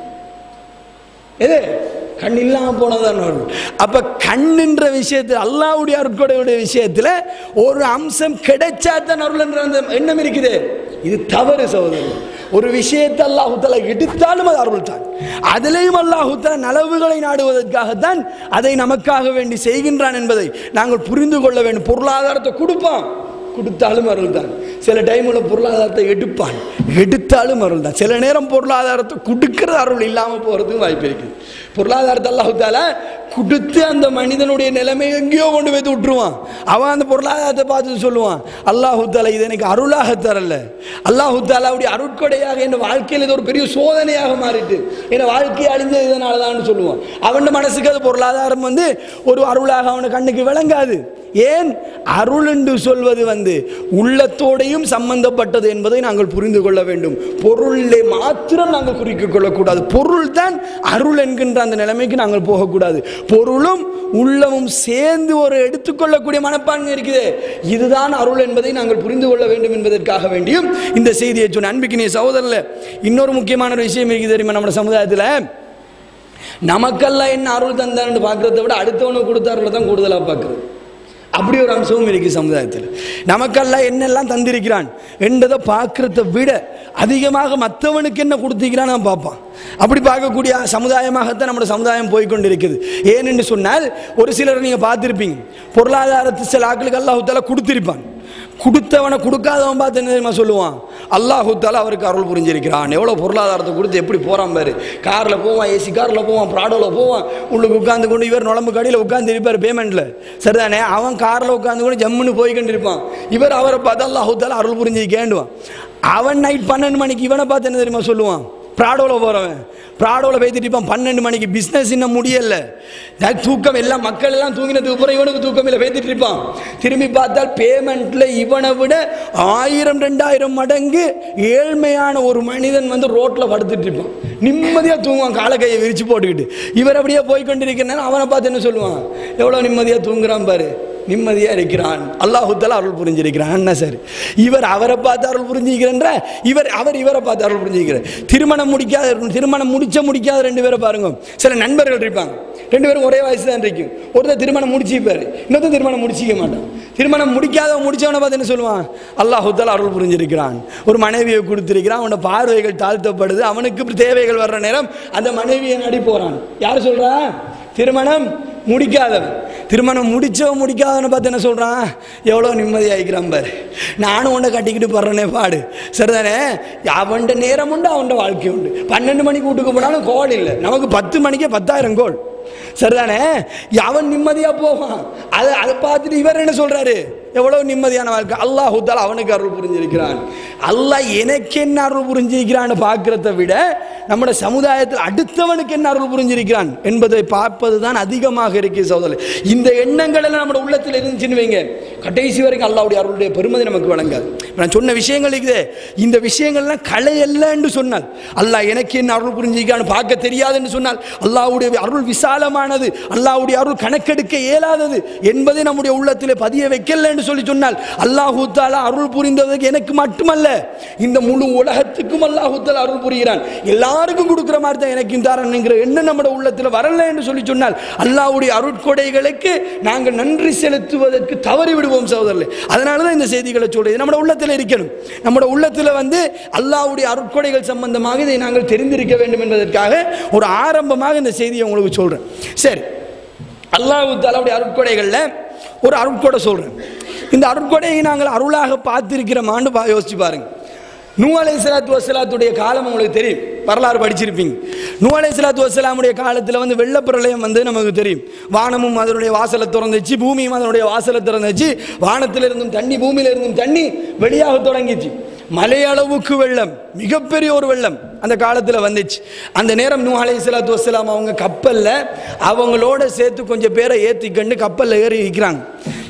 எது கண் இல்லாமல் போனதான் வரும் அப்போ கண்ணுன்ற விஷயத்தில் அல்லாவுடைய அருட்கொடையுடைய விஷயத்தில் ஒரு அம்சம் கிடைச்சா தான் அருள்ன்ற அந்த எண்ணம் இருக்குது இது தவறு சகோதரர் ஒரு விஷயத்தை அல்லாஹுத்தலா எடுத்தாலும் அது அருள் தான் அதிலையும் அல்லாஹுத்தலா நலவுகளை நாடுவதற்காகத்தான் அதை நமக்காக வேண்டி செய்கின்றான் என்பதை நாங்கள் புரிந்து கொள்ள வேண்டும் பொருளாதாரத்தை கொடுப்பான் கொடுத்தாலும் அருள் தான் சில டைமில் பொருளாதாரத்தை எடுப்பான் எடுத்தாலும் அருள் தான் சில நேரம் பொருளாதாரத்தை கொடுக்கிற அருள் இல்லாமல் போகிறதுக்கு வாய்ப்பு இருக்குது பொருளாதாரத்தை அல்லாஹுத்தால கொடுத்து அந்த மனிதனுடைய நிலைமை எங்கேயோ கொண்டு போய் விட்டுருவான் அவன் அந்த பொருளாதாரத்தை பார்த்து சொல்லுவான் அல்லாஹுத்தாலா இது எனக்கு அருளாக தரல அல்லாஹுத்தாலாவுடைய அருட்கொடையாக என் வாழ்க்கையில் இது ஒரு பெரிய சோதனையாக மாறிட்டு என் வாழ்க்கை அழிஞ்சது இதனால தான் சொல்லுவான் அவன் மனசுக்கு அது பொருளாதாரம் வந்து ஒரு அருளாக அவன கண்ணுக்கு விளங்காது ஏன் அருள் என்று சொல்வது வந்து உள்ளத்தோடையும் சம்பந்தப்பட்டது என்பதை நாங்கள் புரிந்து கொள்ள வேண்டும் பொருளை மாத்திரம் நாங்கள் குறிக்கிக் கொள்ளக்கூடாது பொருள் தான் அருள் என்கின்ற அந்த நிலைமைக்கு நாங்கள் போகக்கூடாது பொருளும் உள்ளமும் சேர்ந்து ஒரு எடுத்துக்கொள்ளக்கூடிய மனப்பான்மை இருக்குது இதுதான் அருள் என்பதை நாங்கள் புரிந்து கொள்ள வேண்டும் என்பதற்காக வேண்டியும் இந்த செய்தியை சொன்ன அன்பிக்கு நீ சகோதரில் இன்னொரு முக்கியமான ஒரு விஷயம் இருக்குது தெரியுமா நம்ம சமுதாயத்தில் நமக்கெல்லாம் என்ன அருள் தந்தான்னு பார்க்கறத விட அடுத்தவனுக்கு கொடுத்த அருளை தான் கூடுதலாக பார்க்குறது அப்படி ஒரு அம்சமும் இருக்கு சமுதாயத்தில் நமக்கெல்லாம் என்னெல்லாம் தந்திருக்கிறான் என்றதை பார்க்கறத விட அதிகமாக மற்றவனுக்கு என்ன கொடுத்திருக்கிறான் நான் பார்ப்பான் அப்படி பார்க்கக்கூடிய சமுதாயமாகத்தான் நம்மளோட சமுதாயம் போய்கொண்டிருக்குது ஏனென்று சொன்னால் ஒரு சிலர் நீங்கள் பார்த்துருப்பீங்க பொருளாதாரத்து சில ஆட்களுக்கு அல்லாஹுத்தால கொடுத்திருப்பான் கொடுத்தவனை கொடுக்காதவன் பார்த்து என்ன தெரியுமா சொல்லுவான் அல்லாஹுத்தால அவருக்கு அருள் புரிஞ்சிருக்கிறான் எவ்வளோ பொருளாதாரத்தை கொடுத்து எப்படி போகிறான் பாரு காரில் போவான் ஏசி காரில் போவான் ப்ராடோவில் போவான் உள்ளுக்கு உட்காந்து கொண்டு இவர் நுழம்பு கடையில் உட்காந்து இருப்பார் பேமெண்ட்டில் சரிதானே அவன் காரில் உட்காந்து கொண்டு ஜம்முன்னு போய்கிட்டு இருப்பான் இவர் அவரை பார்த்து அல்லாஹுத்தால அருள் புரிஞ்சிருக்கேண்டுவான் அவன் நைட் பன்னெண்டு மணிக்கு இவனை பார்த்து என்ன தெரியுமா சொல்லுவான் ப்ராடோவில் போகிறவன் ப்ராடோவில் பேத்திட்டு இருப்பான் பன்னெண்டு மணிக்கு பிஸ்னஸ் இன்னும் முடியல நான் தூக்கம் எல்லாம் மக்கள் எல்லாம் தூங்கினதுக்கு அப்புறம் இவனுக்கு தூக்கம் இல்லை பேத்திட்டு இருப்பான் திரும்பி பார்த்தால் பேமெண்ட்டில் இவனை விட ஆயிரம் ரெண்டாயிரம் மடங்கு ஏழ்மையான ஒரு மனிதன் வந்து ரோட்டில் படுத்துட்டு இருப்பான் நிம்மதியாக தூங்குவான் காலை கையை விரிச்சு போட்டுக்கிட்டு இவர் அப்படியே போய் கொண்டிருக்கிறனால அவனை பார்த்து என்ன சொல்லுவான் எவ்வளோ நிம்மதியாக தூங்குறான் பாரு நிம்மதியாக இருக்கிறான் அல்லாஹுத்தால அருள் புரிஞ்சிருக்கிறான் என்ன சார் இவர் அவரை பார்த்து அருள் புரிஞ்சிக்கிறன்ற இவர் அவர் இவரை பார்த்து அருள் புரிஞ்சிக்கிறார் திருமணம் முடிக்காத திருமணம் முடிச்ச முடிக்காத ரெண்டு பேரை பாருங்க சில நண்பர்கள் இருப்பாங்க ரெண்டு பேரும் ஒரே வயசு தான் இருக்கும் ஒருத்தர் திருமணம் முடிச்சிப்பாரு இன்னொருத்தர் திருமணம் முடிச்சிக்க மாட்டான் திருமணம் முடிக்காதவன் முடிச்சவனை பார்த்து என்ன சொல்லுவான் அல்லாஹுத்தால அருள் புரிஞ்சிருக்கிறான் ஒரு மனைவியை கொடுத்திருக்கிறான் அவனோட பார்வைகள் தாழ்த்தப்படுது அவனுக்கு தேவைகள் வர்ற நேரம் அந்த மனைவியை நடி போறான் யார் சொல்றா திருமணம் முடிக்காதவன் திருமணம் முடிச்சவன் முடிக்காதவனை பார்த்து என்ன சொல்கிறான் எவ்வளோ நிம்மதியாகிக்கிறான் பாரு நானும் உன்னை கட்டிக்கிட்டு போடுறேனே பாடு சரிதானே அவன்கிட்ட நேரம் உண்டு அவன்கிட்ட வாழ்க்கை உண்டு பன்னெண்டு மணிக்கு வீட்டுக்கு போனாலும் கோல் இல்லை நமக்கு பத்து மணிக்கே பத்தாயிரம் கோல் சரிதானே அவன் நிம்மதியாக போவான் அதை அதை பார்த்துட்டு இவர் என்ன சொல்கிறாரு எவ்வளவு நிம்மதியான வாழ்க்கை அல்லாஹ் தால அவனுக்கு அருள் புரிஞ்சிருக்கிறான் அல்லாஹ் எனக்கு என்ன அருள் புரிஞ்சிருக்கிறான்னு பார்க்கறத விட நம்முடைய சமுதாயத்தில் அடுத்தவனுக்கு என்ன அருள் புரிஞ்சிருக்கிறான் என்பதை பார்ப்பது தான் அதிகமாக இருக்கு சகோதரர் இந்த எண்ணங்கள் எல்லாம் நம்மளோட உள்ளத்தில் இருந்துச்சுன்னு வைங்க கடைசி வரைக்கும் அல்லாவுடைய அருளுடைய பெருமதி நமக்கு வழங்காது இப்ப நான் சொன்ன விஷயங்கள் இருக்குது இந்த விஷயங்கள்லாம் கலை அல்லன்னு சொன்னால் அல்லாஹ் எனக்கு என்ன அருள் புரிஞ்சிருக்கான்னு பார்க்க தெரியாதுன்னு சொன்னால் அல்லாஹ்வுடைய அருள் விசாலமானது அல்லாஹ்வுடைய அருள் கணக்கெடுக்க இயலாதது என்பதை நம்முடைய உள்ளத்திலே பதிய வைக்கலன்னு சொல்லி சொன்னால் அல்லாஹூ தாலா அருள் புரிந்ததுக்கு எனக்கு மட்டுமல்ல இந்த முழு உலகத்துக்கும் அல்லாஹூ தாலா அருள் புரிகிறான் எல்லாருக்கும் கொடுக்குற மாதிரி தான் எனக்கும் தாரன்ங்கிற எண்ணம் நம்முடைய உள்ளத்தில் வரல என்று சொல்லி சொன்னால் அல்லாஹ்வுடைய அருட்கொடைகளுக்கு நாங்கள் நன்றி செலுத்துவதற்கு தவறி விடுவோம் சகோதரர்களே அதனால தான் இந்த செய்திகளை சொல்றது நம்முடைய உள்ளத்தில் இருக்கணும் நம்முடைய உள்ளத்தில் வந்து அல்லாஹ்வுடைய அருட்கொடைகள் சம்பந்தமாக இதை நாங்கள் தெரிந்திருக்க வேண்டும் என்பதற்காக ஒரு ஆரம்பமாக இந்த செய்தியை உங்களுக்கு சொல்றேன் சரி அல்லாஹ் தாலாவுடைய அருட்கொடைகளில் ஒரு அருட்கொடை சொல்கிறேன் இந்த அருட்கொடையை நாங்கள் அருளாக பார்த்திருக்கிறோமான்னு பா யோசிச்சு பாருங்க நூ அலை சலாத்து வசலாத்துடைய காலம் உங்களுக்கு தெரியும் வரலாறு படிச்சிருப்பீங்க நூ அலை சலாத்து வசலாமுடைய காலத்தில் வந்து வெள்ளப்பிரளயம் வந்து நமக்கு தெரியும் வானமும் அதனுடைய வாசலை திறந்துச்சு பூமியும் அதனுடைய வாசலை திறந்துச்சு வானத்திலிருந்தும் தண்ணி பூமியிலிருந்தும் தண்ணி வெளியாக தொடங்கிச்சு மலையளவுக்கு வெள்ளம் மிகப்பெரிய ஒரு வெள்ளம் அந்த காலத்தில் வந்துச்சு அந்த நேரம் நூ அலை சலாத்து வசலாம் அவங்க கப்பலில் அவங்களோட சேர்த்து கொஞ்சம் பேரை ஏற்றிக்கண்டு கப்பலில் ஏறி இருக்கிறாங்க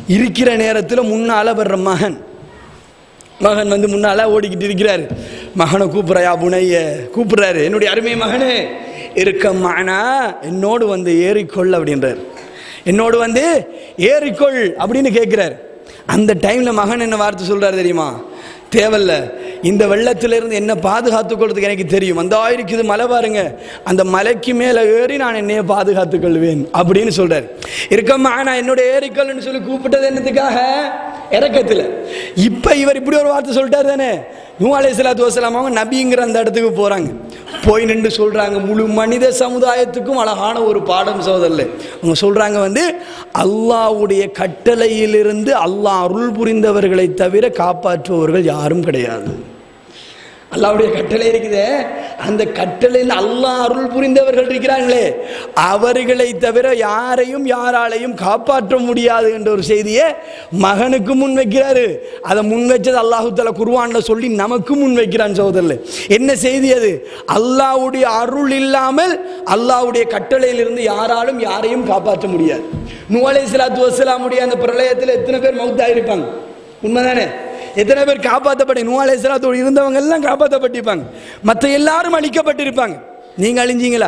இருக்கிற நேரத்தில் முன்னால் வர்ற மகன் மகன் வந்து முன்னால ஓடிக்கிட்டு இருக்கிறாரு மகனை கூப்பிட்றயா புனைய கூப்பிடுறாரு என்னுடைய அருமை மகனே இருக்க மானா என்னோடு வந்து ஏறிக்கொள் அப்படின்றார் என்னோடு வந்து ஏறிக்கொள் அப்படின்னு கேட்குறாரு அந்த டைமில் மகன் என்ன வார்த்தை சொல்றாரு தெரியுமா தேவையில்ல இந்த வெள்ளத்திலிருந்து என்ன பாதுகாத்துக் கொள்றதுக்கு எனக்கு தெரியும் அந்த இருக்குது மலை பாருங்க அந்த மலைக்கு மேலே ஏறி நான் என்னைய பாதுகாத்துக் கொள்வேன் அப்படின்னு சொல்றாரு இருக்கம்மா நான் என்னோட ஏறிக்கொள்னு சொல்லி கூப்பிட்டது என்னத்துக்காக இறக்கத்தில் இப்போ இவர் இப்படி ஒரு வார்த்தை சொல்லிட்டாரு தானே நூ அலை சலாத்து வசலாம் அவங்க நபிங்கிற அந்த இடத்துக்கு போகிறாங்க போய் நின்று சொல்கிறாங்க முழு மனித சமுதாயத்துக்கும் அழகான ஒரு பாடம் சோதரில் அவங்க சொல்கிறாங்க வந்து அல்லாஹ்வுடைய கட்டளையிலிருந்து அல்லாஹ் அருள் புரிந்தவர்களை தவிர காப்பாற்றுபவர்கள் யாரும் கிடையாது அல்லாவுடைய கட்டளை இருக்குதே அந்த கட்டளையில் அல்லாஹ் அருள் புரிந்தவர்கள் இருக்கிறாங்களே அவர்களை தவிர யாரையும் யாராலையும் காப்பாற்ற முடியாது என்ற ஒரு செய்தியை மகனுக்கு முன் வைக்கிறாரு அதை முன் வச்சது அல்லாஹு தலா குர்வான்ல சொல்லி நமக்கு முன் வைக்கிறான் சோதரில் என்ன செய்தி அது அல்லாஹ்வுடைய அருள் இல்லாமல் அல்லாஹ்வுடைய கட்டளையிலிருந்து யாராலும் யாரையும் காப்பாற்ற முடியாது நூ அலை சலாத்து வசலாமுடைய அந்த பிரளயத்தில் எத்தனை பேர் மவுத்தாயிருப்பாங்க உண்மைதானே எத்தனை பேர் காப்பாற்றப்பட்ட நூ அலைசலாத்தோடு இருந்தவங்க எல்லாம் காப்பாற்றப்பட்டிருப்பாங்க மற்ற எல்லாரும் அழிக்கப்பட்டிருப்பாங்க நீங்க அழிஞ்சீங்களா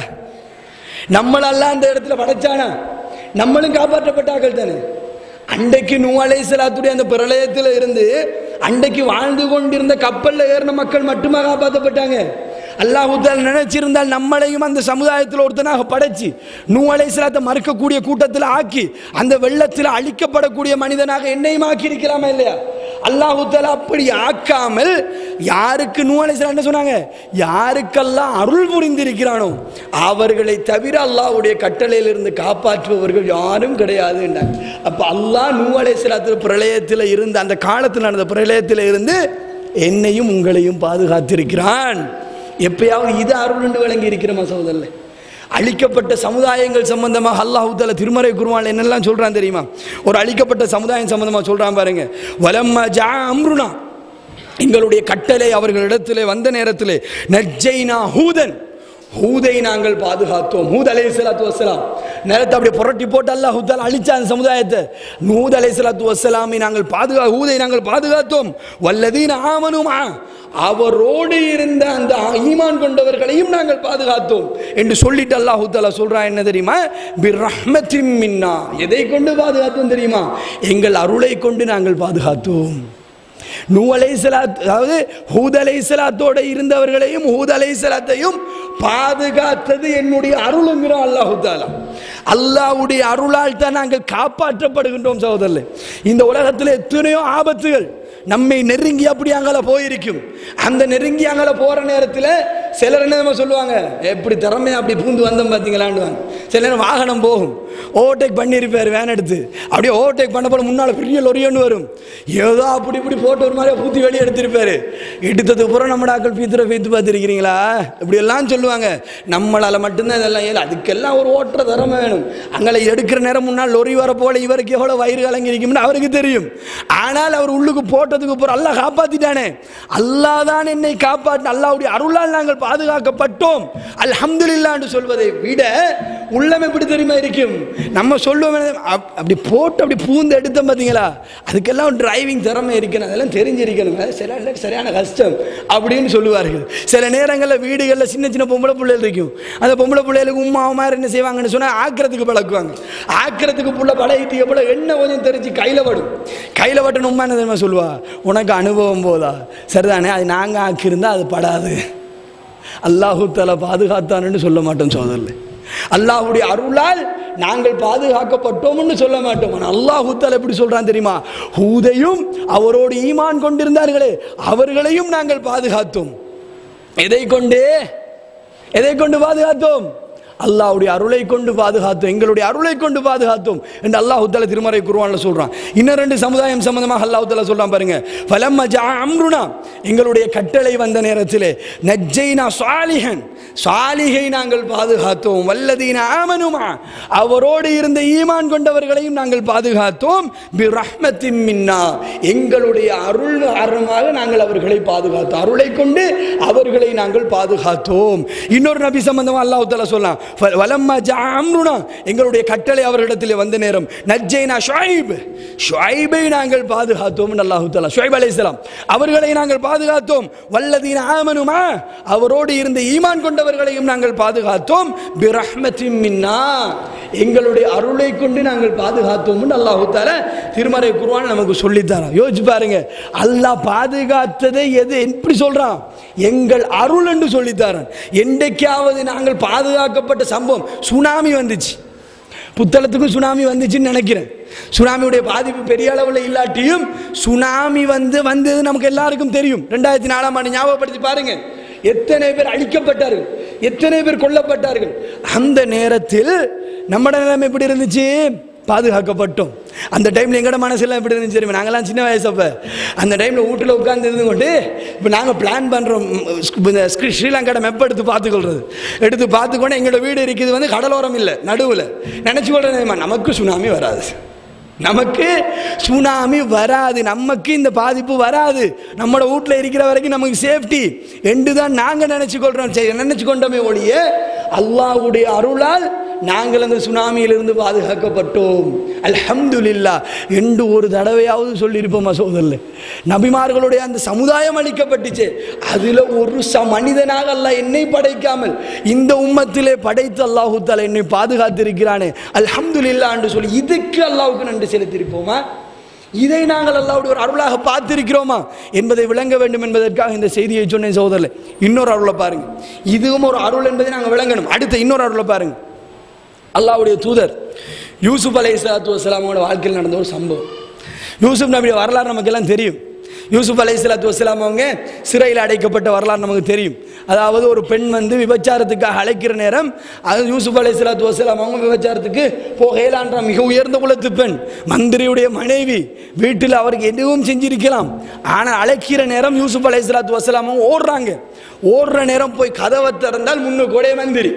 நம்மளெல்லாம் அந்த இடத்துல படைச்சானா நம்மளும் காப்பாற்றப்பட்டார்கள் தானே அன்றைக்கு நூ அலைசலாத்துடைய அந்த பிரளயத்தில் இருந்து அன்றைக்கு வாழ்ந்து கொண்டிருந்த கப்பல்ல ஏறின மக்கள் மட்டுமா காப்பாற்றப்பட்டாங்க அல்லாஹுத்தால் நினைச்சிருந்தால் நம்மளையும் அந்த சமுதாயத்தில் ஒருத்தனாக படைச்சு நூ அலைசலாத்தை மறுக்கக்கூடிய கூட்டத்தில் ஆக்கி அந்த வெள்ளத்தில் அழிக்கப்படக்கூடிய மனிதனாக என்னையும் ஆக்கி இருக்கலாமா இல்லையா அல்லாஹுத்தால அப்படி ஆக்காமல் யாருக்கு நூ அலைசலாம் என்ன சொன்னாங்க யாருக்கெல்லாம் அருள் புரிந்திருக்கிறானோ அவர்களை தவிர அல்லாஹ்வுடைய கட்டளையிலிருந்து காப்பாற்றுபவர்கள் யாரும் கிடையாது அப்ப அல்லாஹ் நூ அலைசலாத்தில் பிரளயத்தில் இருந்து அந்த காலத்தில் நடந்த பிரளயத்தில் இருந்து என்னையும் உங்களையும் பாதுகாத்திருக்கிறான் எப்பயாவது இது அருள் என்று விளங்கி இருக்கிறோமா சகோதரில் அழிக்கப்பட்ட சமுதாயங்கள் சம்பந்தமாக அல்லாஹ் தஆலா திருமறை குருவான் என்னெல்லாம் சொல்றான் தெரியுமா ஒரு அழிக்கப்பட்ட சமுதாயம் சம்பந்தமாக சொல்றான் பாருங்க வலம்ம ஜா அம்ருனா எங்களுடைய கட்டளை அவர்களிடத்திலே வந்த நேரத்திலே நஜ்ஜைனா ஹூதன் ஹூதை நாங்கள் பாதுகாத்தோம் ஹூத் அலை சலாத்து வசலாம் நேரத்தை அப்படியே புரட்டி போட்டு அல்லாஹ் ஹூத்தால் அழிச்ச அந்த சமுதாயத்தை நூத் அலை சலாத்து வசலாமை நாங்கள் பாதுகா ஹூதை நாங்கள் பாதுகாத்தோம் வல்லதீன ஆமனுமா அவரோடு இருந்த அந்த ஈமான் கொண்டவர்களையும் நாங்கள் பாதுகாத்தோம் என்று சொல்லிட்டு அல்லாஹ் தாலா சொல்றான் என்ன தெரியுமா பிர் ரஹ்மத்தின் மின்னா எதை கொண்டு பாதுகாத்தோம் தெரியுமா எங்கள் அருளை கொண்டு நாங்கள் பாதுகாத்தோம் நூ அலைசலாத் அதாவது ஹூத் அலைசலாத்தோட இருந்தவர்களையும் ஹூத் அலைசலாத்தையும் பாதுகாத்தது என்னுடைய அருளுங்கிறோம் அல்லாஹு தாலா அல்லாஹ்வுடைய அருளால் தான் நாங்கள் காப்பாற்றப்படுகின்றோம் சகோதரர்களே இந்த உலகத்தில் எத்தனையோ ஆபத்துகள் நம்மை நெருங்கி அப்படி அங்கே போயிருக்கும் அந்த நெருங்கி அங்கே போகிற நேரத்தில் சிலர் என்ன தெரியுமா சொல்லுவாங்க எப்படி திறமையா அப்படி பூந்து வந்தோம் பார்த்தீங்களான்னு சில நேரம் வாகனம் போகும் ஓவர்டேக் பண்ணியிருப்பார் வேன் எடுத்து அப்படியே ஓவர்டேக் பண்ண போல முன்னால் பெரிய லொரியன்னு வரும் ஏதோ அப்படி இப்படி போட்டு ஒரு மாதிரி பூத்தி வெளியே எடுத்திருப்பாரு எடுத்ததுக்கு அப்புறம் நம்ம டாக்கள் பீத்துற பீத்து பார்த்துருக்கிறீங்களா இப்படி எல்லாம் சொல்லுவாங்க நம்மளால் மட்டும்தான் இதெல்லாம் ஏழு அதுக்கெல்லாம் ஒரு ஓட்டுற திறமை வேணும் அங்கே எடுக்கிற நேரம் முன்னால் லொரி வர போல இவருக்கு எவ்வளோ வயிறு கலங்கி இருக்கும்னு அவருக்கு தெரியும் ஆனால் அவர் உள்ளுக்கு போட்டதுக்கு அப்புறம் அல்லாஹ் காப்பாத்திட்டானே அல்லாஹ் தான் என்னை காப்பாற்ற அல்லாஹ்வுடைய அருளால் நாங்கள் பாதுகாக்கப்பட்டோம் அல்ஹம்துலில்லான்னு சொல்வதை விட உள்ளம் எப்படி தெரியுமா இருக்கும் நம்ம சொல்லுவோம் அப்- அப்படி போட்டு அப்படி பூந்து எடுத்தோம் பார்த்தீங்களா அதுக்கெல்லாம் டிரைவிங் திறமை இருக்கணும் அதெல்லாம் தெரிஞ்சிருக்கணும் அது சில நேரம் சரியான கஷ்டம் அப்படின்னு சொல்லுவார்கள் சில நேரங்களில் வீடுகளில் சின்ன சின்ன பொம்பளை பிள்ளைகள் இருக்கும் அந்த பொம்பளை பிள்ளைகளுக்கு உமா மாதிரி என்ன செய்வாங்கன்னு சொன்னால் ஆக்கிறதுக்கு பழக்குவாங்க ஆக்கிறதுக்கு புள்ள பழகிட்டு எவ்வளோ எண்ணெய் கொஞ்சம் தெரிஞ்சு கையில் படும் கையில் பட்டணும் உமா என்ன தெரியுமா சொல்லுவா உனக்கு அனுபவம் போதா சரிதானே அது நாங்கள் ஆக்கியிருந்தா அது படாது அல்லாஹு தஆலா பாதுகாத்தான்னு சொல்ல மாட்டோம் சோதரில் அல்லாஹ்வுடைய அருளால் நாங்கள் பாதுகாக்கப்பட்டோம்னு சொல்ல மாட்டோம் ஆனால் அல்லாஹு தஆலா எப்படி சொல்றான் தெரியுமா ஹூதையும் அவரோடு ஈமான் கொண்டிருந்தார்களே அவர்களையும் நாங்கள் பாதுகாத்தோம் எதை கொண்டு எதை கொண்டு பாதுகாத்தோம் அல்லாஹ்வுடைய அருளை கொண்டு பாதுகாத்தோம் எங்களுடைய அருளை கொண்டு பாதுகாத்தோம் என்று அல்லாஹ் தஆலா திருமறை குர்ஆன்ல சொல்றான் இன்னும் ரெண்டு சமுதாயம் சம்பந்தமாக அல்லாஹ் தஆலா சொல்றான் பாருங்க ஃபலம்ம ஜா அம்ருனா எங்களுடைய கட்டளை வந்த நேரத்திலே நஜ்ஜைனா சாலிஹன் சாலிகை நாங்கள் பாதுகாத்தோம் வல்லதீன ஆமனுமா அவரோடு இருந்த ஈமான் கொண்டவர்களையும் நாங்கள் பாதுகாத்தோம் பி ரஹ்மத்தின் மின்னா எங்களுடைய அருள் காரணமாக நாங்கள் அவர்களை பாதுகாத்தோம் அருளை கொண்டு அவர்களை நாங்கள் பாதுகாத்தோம் இன்னொரு நபி சம்பந்தமா அல்லாஹ் தஆலா சொல்லலாம் ஃப- வலம்மா ஜா அம்ருனா எங்களுடைய கட்டளை அவர்களிடத்தில் வந்த நேரம் நஜ்ஜைனா ஷுஐப் ஷுஐபை நாங்கள் பாதுகாத்தோம் அல்லாஹு தஆலா ஷுஐப் அலைஹிஸ்ஸலாம் அவர்களை நாங்கள் பாதுகாத்தோம் வல்லதீன ஆமனுமா அவரோடு இருந்த ஈமான் கொண்டவர்களையும் நாங்கள் பாதுகாத்தோம் பிரஹ்மத்தின் மின்னா எங்களுடைய அருளை கொண்டு நாங்கள் பாதுகாத்தோம் அல்லாஹு தஆலா திருமறை குர்ஆன் நமக்கு சொல்லித்தரான் யோசிச்சு பாருங்க அல்லாஹ் பாதுகாத்ததை எது எப்படி சொல்றான் எங்கள் அருள் என்று சொல்லித்தரான் என்றைக்காவது நாங்கள் பாதுகாக்கப்பட்ட சம்பவம் சுனாமி வந்துச்சு புத்தளத்துக்கும் சுனாமி வந்துச்சுன்னு நினைக்கிறேன் சுனாமியுடைய பாதிப்பு பெரிய அளவில் இல்லாட்டியும் சுனாமி வந்து வந்தது நமக்கு எல்லாருக்கும் தெரியும் ரெண்டாயிரத்தி நாலாம் ஆண்டு ஞாபகப்படுத்தி பாருங்க எத்தனை பேர் அழிக்கப்பட்டார்கள் எத்தனை பேர் கொல்லப்பட்டார்கள் அந்த நேரத்தில் நம்மட நிலைமை எப்படி இருந்துச்சு பாதுகாக்கப்பட்டோம் அந்த டைமில் எங்கட மனசெல்லாம் எப்படி இருந்துச்சு தெரியுமா நாங்கெல்லாம் சின்ன வயசப்ப அந்த டைமில் வீட்டில் உட்கார்ந்து இருந்து கொண்டு இப்போ நாங்கள் பிளான் பண்ணுறோம் இந்த ஸ்ரீ- ஸ்ரீலங்காட மெப் எடுத்து பார்த்துக்கொள்றது எடுத்து பார்த்துக்கொண்டு எங்களோட வீடு இருக்குது வந்து கடலோரம் இல்லை நடுவில் நினச்சி கொள்றேன் நமக்கு சுனாமி வராது நமக்கு சுனாமி வராது நமக்கு இந்த பாதிப்பு வராது நம்மளோட வீட்டில் இருக்கிற வரைக்கும் நமக்கு சேஃப்டி என்று தான் நாங்கள் நினச்சி கொள்கிறோம் சரி நினச்சி கொண்டோமே ஒழிய அல்லாஹ்வுடைய அருளால் நாங்கள் அந்த சுனாமியிலிருந்து பாதுகாக்கப்பட்டோம் அல்ஹம்துலில்லா என்று ஒரு தடவையாவது சொல்லியிருப்போமா சோதரில் நபிமார்களுடைய அந்த சமுதாயம் அளிக்கப்பட்டுச்சு அதில் ஒரு ச மனிதனாக அல்லாஹ் என்னை படைக்காமல் இந்த உம்மத்திலே படைத்து அல்லாஹு தாலா என்னை பாதுகாத்திருக்கிறானே அல்ஹம்துலில்லா என்று சொல்லி இதுக்கு அல்லாஹ்வுக்கு நன்றி செலுத்தியிருப்போமா இதை நாங்கள் அல்லாவுடைய ஒரு அருளாக பார்த்திருக்கிறோமா என்பதை விளங்க வேண்டும் என்பதற்காக இந்த செய்தியை சொன்னேன் சகோதரர்களே இன்னொரு அருளை பாருங்க இதுவும் ஒரு அருள் என்பதை நாங்கள் விளங்கணும் அடுத்த இன்னொரு அருளை பாருங்க அல்லாஹ்வுடைய தூதர் யூசுப் அலை சலாத்து வசலாமோட வாழ்க்கையில் நடந்த ஒரு சம்பவம் யூசுப் நபியோட வரலாறு நமக்கெல்லாம் தெரியும் யூசுப் அலை சலாத்து வசலாம் அவங்க சிறையில் அடைக்கப்பட்ட வரலாறு நமக்கு தெரியும் அதாவது ஒரு பெண் வந்து விபச்சாரத்துக்காக அழைக்கிற நேரம் அது யூசுப் அலை சலாத்து வசலாம் அவங்க விபச்சாரத்துக்கு போகலான்ற மிக உயர்ந்த குலத்து பெண் மந்திரியுடைய மனைவி வீட்டில் அவருக்கு எதுவும் செஞ்சிருக்கலாம் ஆனால் அழைக்கிற நேரம் யூசுப் அலை சலாத்து வசலாம் அவங்க ஓடுறாங்க ஓடுற நேரம் போய் கதவை திறந்தால் முன்னுக்கூடைய மந்திரி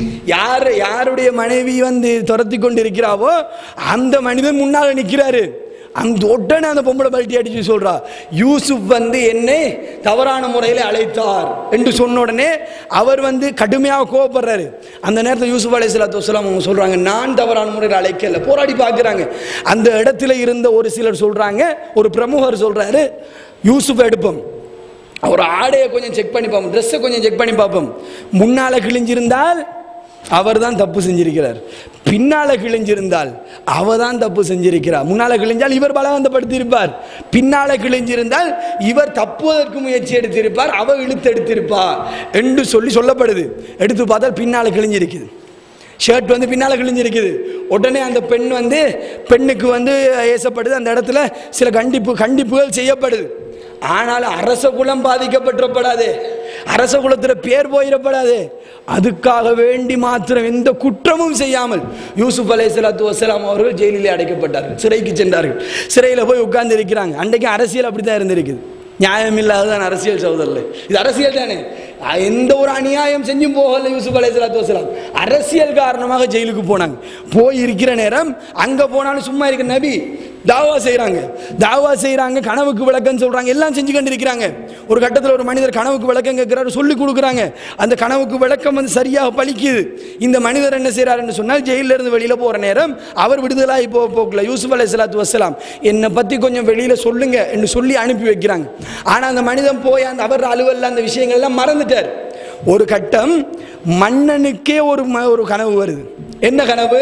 யார் யாருடைய மனைவி வந்து துரத்தி கொண்டு இருக்கிறாவோ அந்த மனிதன் முன்னால் நிற்கிறாரு அந்த உடனே அந்த பொம்பளை பல்ட்டி அடிச்சு சொல்றா யூசுப் வந்து என்னை தவறான முறையில் அழைத்தார் என்று சொன்ன உடனே அவர் வந்து கடுமையாக கோவப்படுறாரு அந்த நேரத்தில் யூசுப் அலை சலாத்து வசலாம் அவங்க சொல்றாங்க நான் தவறான முறையில் அழைக்கல போராடி பார்க்குறாங்க அந்த இடத்துல இருந்த ஒரு சிலர் சொல்றாங்க ஒரு பிரமுகர் சொல்றாரு யூசுப் எடுப்போம் அவர் ஆடையை கொஞ்சம் செக் பண்ணி பார்ப்போம் ட்ரெஸ்ஸை கொஞ்சம் செக் பண்ணி பார்ப்போம் முன்னால் கிழிஞ்சிருந்தால் அவர் தான் தப்பு செஞ்சிருக்கிறார் பின்னால கிழிஞ்சிருந்தால் அவ தான் தப்பு செஞ்சிருக்கிறார் முன்னால கிழிஞ்சால் இவர் பலவந்தப்படுத்தி இருப்பார் பின்னால கிழிஞ்சிருந்தால் இவர் தப்புவதற்கு முயற்சி எடுத்திருப்பார் அவ இழுத்து எடுத்திருப்பார் என்று சொல்லி சொல்லப்படுது எடுத்து பார்த்தால் பின்னால கிழிஞ்சிருக்குது ஷர்ட் வந்து பின்னால் கிழிஞ்சிருக்குது உடனே அந்த பெண் வந்து பெண்ணுக்கு வந்து ஏசப்படுது அந்த இடத்துல சில கண்டிப்பு கண்டிப்புகள் செய்யப்படுது ஆனால் அரச குலம் பாதிக்கப்பட்டிருப்படாது அரச குலத்தில் பேர் போயிடப்படாது அதுக்காக வேண்டி மாத்திரம் எந்த குற்றமும் செய்யாமல் யூசுப் அலை சலாத்து வசலாம் அவர்கள் ஜெயிலிலே அடைக்கப்பட்டார்கள் சிறைக்கு சென்றார்கள் சிறையில் போய் உட்கார்ந்து இருக்கிறாங்க அன்றைக்கு அரசியல் அப்படி தான் இருந்திருக்குது நியாயம் இல்லாததான் அரசியல் சகோதரர்களே இது அரசியல் தானே அஹ் எந்த ஒரு அநியாயம் செஞ்சும் போகல யூசுப் அலை சலாத்து வசலாம் அரசியல் காரணமாக ஜெயிலுக்கு போனாங்க போய் இருக்கிற நேரம் அங்க போனாலும் சும்மா இருக்கிற நபி தாவா செய்றாங்க தாவா செய்றாங்க கனவுக்கு விளக்கம் சொல்றாங்க எல்லாம் செஞ்சு கொண்டு இருக்கிறாங்க ஒரு கட்டத்தில் ஒரு மனிதர் கனவுக்கு விளக்கம் கேட்கிறாரு சொல்லி கொடுக்குறாங்க அந்த கனவுக்கு விளக்கம் வந்து சரியாக பலிக்குது இந்த மனிதர் என்ன செய்றாருன்னு சொன்னால் ஜெயில இருந்து வெளியில போற நேரம் அவர் விடுதலாகி போ போக்கல யூசுப் அலை சலாத்து வசலாம் என்னை பத்தி கொஞ்சம் வெளியில சொல்லுங்க என்று சொல்லி அனுப்பி வைக்கிறாங்க ஆனா அந்த மனிதன் போய் அந்த அவர் அலுவலில் அந்த விஷயங்கள் எல்லாம் மறந்துட்டார் ஒரு கட்டம் மன்னனுக்கே ஒரு ம- ஒரு கனவு வருது என்ன கனவு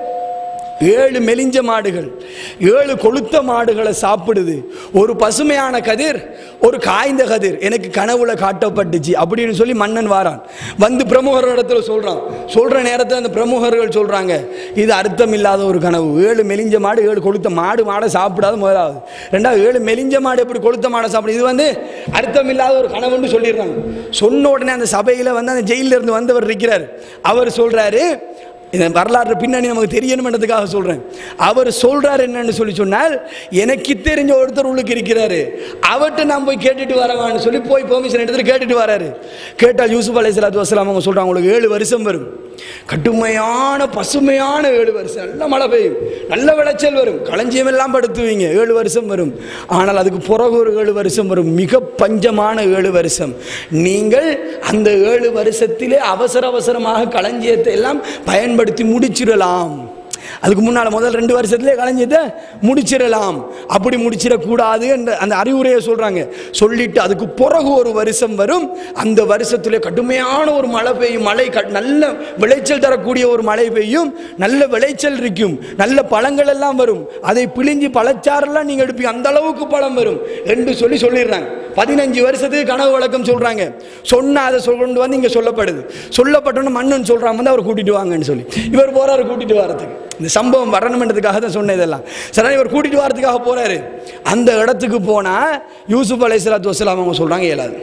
ஏழு மெலிஞ்ச மாடுகள் ஏழு கொளுத்த மாடுகளை சாப்பிடுது ஒரு பசுமையான கதிர் ஒரு காய்ந்த கதிர் எனக்கு கனவுல காட்டப்பட்டுச்சு அப்படின்னு சொல்லி மன்னன் வாரான் வந்து பிரமுகர் இடத்துல சொல்றான் சொல்ற நேரத்தில் அந்த பிரமுகர்கள் சொல்றாங்க இது அர்த்தம் இல்லாத ஒரு கனவு ஏழு மெலிஞ்ச மாடு ஏழு கொளுத்த மாடு மாடை சாப்பிடாத முதலாவது ரெண்டாவது ஏழு மெலிஞ்ச மாடு எப்படி கொளுத்த மாடை சாப்பிடுது இது வந்து அர்த்தம் இல்லாத ஒரு கனவுன்னு சொல்லிடுறாங்க சொன்ன உடனே அந்த சபையில் வந்து அந்த ஜெயிலில் இருந்து வந்தவர் இருக்கிறார் அவர் சொல்றாரு இந்த வரலாற்று பின்னணி நமக்கு தெரியணுன்றதுக்காக சொல்றேன் அவர் சொல்றாரு என்னன்னு சொல்லி சொன்னால் எனக்கு தெரிஞ்ச ஒருத்தர் உள்ளுக்கு இருக்கிறாரு அவர்கிட்ட நான் போய் கேட்டுட்டு வரவான்னு சொல்லி போய் பெர்மிஷன் எடுத்துட்டு கேட்டுட்டு வராரு கேட்டால் யூசுப் அலை சலாத்து வசலாம் அவங்க சொல்றாங்க உங்களுக்கு ஏழு வருஷம் வரும் கடுமையான பசுமையான ஏழு வருஷம் நல்ல மழை பெய்யும் நல்ல விளைச்சல் வரும் களஞ்சியம் எல்லாம் படுத்துவீங்க ஏழு வருஷம் வரும் ஆனால் அதுக்கு பிறகு ஒரு ஏழு வருஷம் வரும் மிக பஞ்சமான ஏழு வருஷம் நீங்கள் அந்த ஏழு வருஷத்திலே அவசர அவசரமாக களஞ்சியத்தை எல்லாம் பயன்படுத்தி முடிச்சிடலாம் அதுக்கு முன்னால் முதல் ரெண்டு வருஷத்துலேயே களஞ்சியத்தை முடிச்சிடலாம் அப்படி முடிச்சிடக்கூடாது என்ற அந்த அறிவுரையை சொல்கிறாங்க சொல்லிட்டு அதுக்கு பிறகு ஒரு வருஷம் வரும் அந்த வருஷத்துல கடுமையான ஒரு மழை பெய்யும் மழை க- நல்ல விளைச்சல் தரக்கூடிய ஒரு மழை பெய்யும் நல்ல விளைச்சல் இருக்கும் நல்ல பழங்கள் எல்லாம் வரும் அதை பிழிஞ்சு பழச்சாரெல்லாம் நீங்கள் எடுப்பீங்க அந்த அளவுக்கு பழம் வரும் என்று சொல்லி சொல்லிடுறாங்க பதினஞ்சு வருஷத்துக்கு கனவு வழக்கம் சொல்கிறாங்க சொன்ன அதை சொல் கொண்டு வந்து இங்கே சொல்லப்படுது சொல்லப்பட்டோன்னு மன்னன் சொல்கிறாங்க வந்து அவர் கூட்டிட்டு வாங்கன்னு சொல்லி இவர் போறாரு கூட்டிட்டு வரதுக்கு இந்த சம்பவம் வரணுமென்றதுக்காக தான் சொன்னேன் இதெல்லாம் சரி இவர் கூட்டிட்டு வரதுக்காக போறாரு அந்த இடத்துக்கு போனா யூசுப் அலைஹிஸ்ஸலாத்து வஸ்ஸலாம் அவங்க சொல்றாங்க இயலாது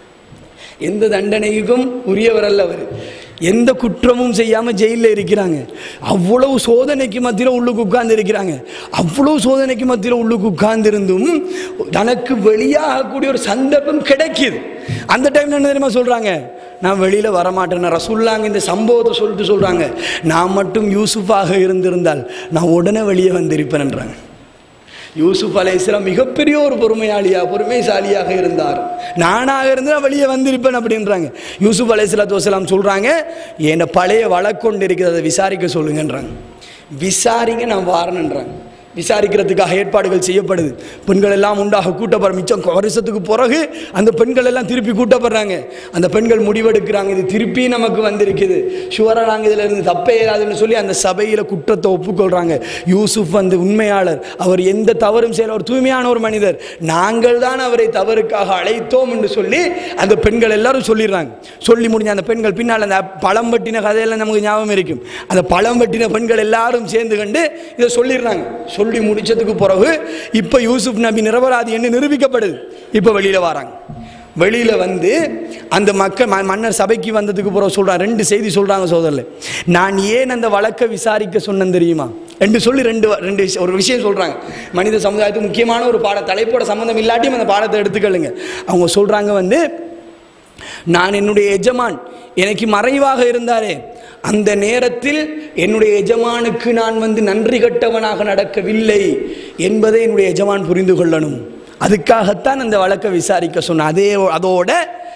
எந்த தண்டனைக்கும் உரியவர் அல்ல அவர் எந்த குற்றமும் செய்யாம ஜெயிலில் இருக்கிறாங்க அவ்வளவு சோதனைக்கு மத்தியில் உள்ளுக்கு உட்கார்ந்து இருக்கிறாங்க அவ்வளவு சோதனைக்கு மத்தியில் உள்ளுக்கு உட்கார்ந்து இருந்தும் தனக்கு வெளியாகக்கூடிய ஒரு சந்தர்ப்பம் கிடைக்குது அந்த டைம்ல என்ன தெரியுமா சொல்றாங்க நான் வெளியில வரமாட்டேன் ரசுல்லாங்க இந்த சம்பவத்தை சொல்லிட்டு சொல்றாங்க நான் மட்டும் யூசுஃபாக இருந்திருந்தால் நான் உடனே வெளியே வந்திருப்பேன்ன்றாங்க யூசுப் அலைஹிஸ்ஸலாம் மிகப்பெரிய ஒரு பொறுமையாளியா பொறுமைசாலியாக இருந்தார் நானாக இருந்தா வெளியே வந்திருப்பேன் அப்படின்றாங்க யூசுப் அலைஹிஸ்ஸலாத்து வஸலாம் சொல்றாங்க என் பழைய வழக்கொண்டு இருக்கிறத விசாரிக்க சொல்லுங்கன்றாங்க விசாரிங்க நான் வாரணுன்றாங்க விசாரிக்கிறதுக்காக ஏற்பாடுகள் செய்யப்படுது பெண்கள் எல்லாம் உண்டாக கூட்டப்படுற மிச்சம் வருஷத்துக்கு பிறகு அந்த பெண்கள் எல்லாம் திருப்பி கூட்டப்படுறாங்க அந்த பெண்கள் முடிவெடுக்கிறாங்க இது திருப்பி நமக்கு வந்திருக்குது ஷுவரா நாங்கள் இதில் இருந்து தப்பே இல்லாதுன்னு சொல்லி அந்த சபையில் குற்றத்தை ஒப்புக்கொள்றாங்க யூசுப் வந்து உண்மையாளர் அவர் எந்த தவறும் செய்யல ஒரு தூய்மையான ஒரு மனிதர் நாங்கள் தான் அவரை தவறுக்காக அழைத்தோம் என்று சொல்லி அந்த பெண்கள் எல்லாரும் சொல்லிடுறாங்க சொல்லி முடிஞ்ச அந்த பெண்கள் பின்னால் அந்த பழம் வெட்டின கதையெல்லாம் நமக்கு ஞாபகம் இருக்கும் அந்த பழம் வெட்டின பெண்கள் எல்லாரும் சேர்ந்து கண்டு இதை சொல்லிடுறாங்க சொல்லி முடிச்சதுக்கு பிறகு இப்போ யூசுப் நபி நிரபராதி என்று நிரூபிக்கப்படுது இப்போ வெளியில வராங்க வெளியில வந்து அந்த மக்கள் ம- மன்னர் சபைக்கு வந்ததுக்கு பிறகு சொல்றாங்க ரெண்டு செய்தி சொல்றாங்க சோதரில் நான் ஏன் அந்த வழக்கை விசாரிக்க சொன்னேன் தெரியுமா என்று சொல்லி ரெண்டு வ- ரெண்டு விஷயம் ஒரு விஷயம் சொல்றாங்க மனித சமுதாயத்துக்கு முக்கியமான ஒரு பாட தலைப்போட சம்பந்தம் இல்லாட்டியும் அந்த பாடத்தை எடுத்துக்கொள்ளுங்க அவங்க சொல்றாங்க வந்து நான் என்னுடைய எஜமான் எனக்கு மறைவாக இருந்தாரே அந்த நேரத்தில் என்னுடைய எஜமானுக்கு நான் வந்து நன்றி கட்டவனாக நடக்கவில்லை என்பதை என்னுடைய எஜமான் புரிந்து கொள்ளணும் அதுக்காகத்தான் அந்த வழக்கை விசாரிக்க சொன்னேன் அதே அதோட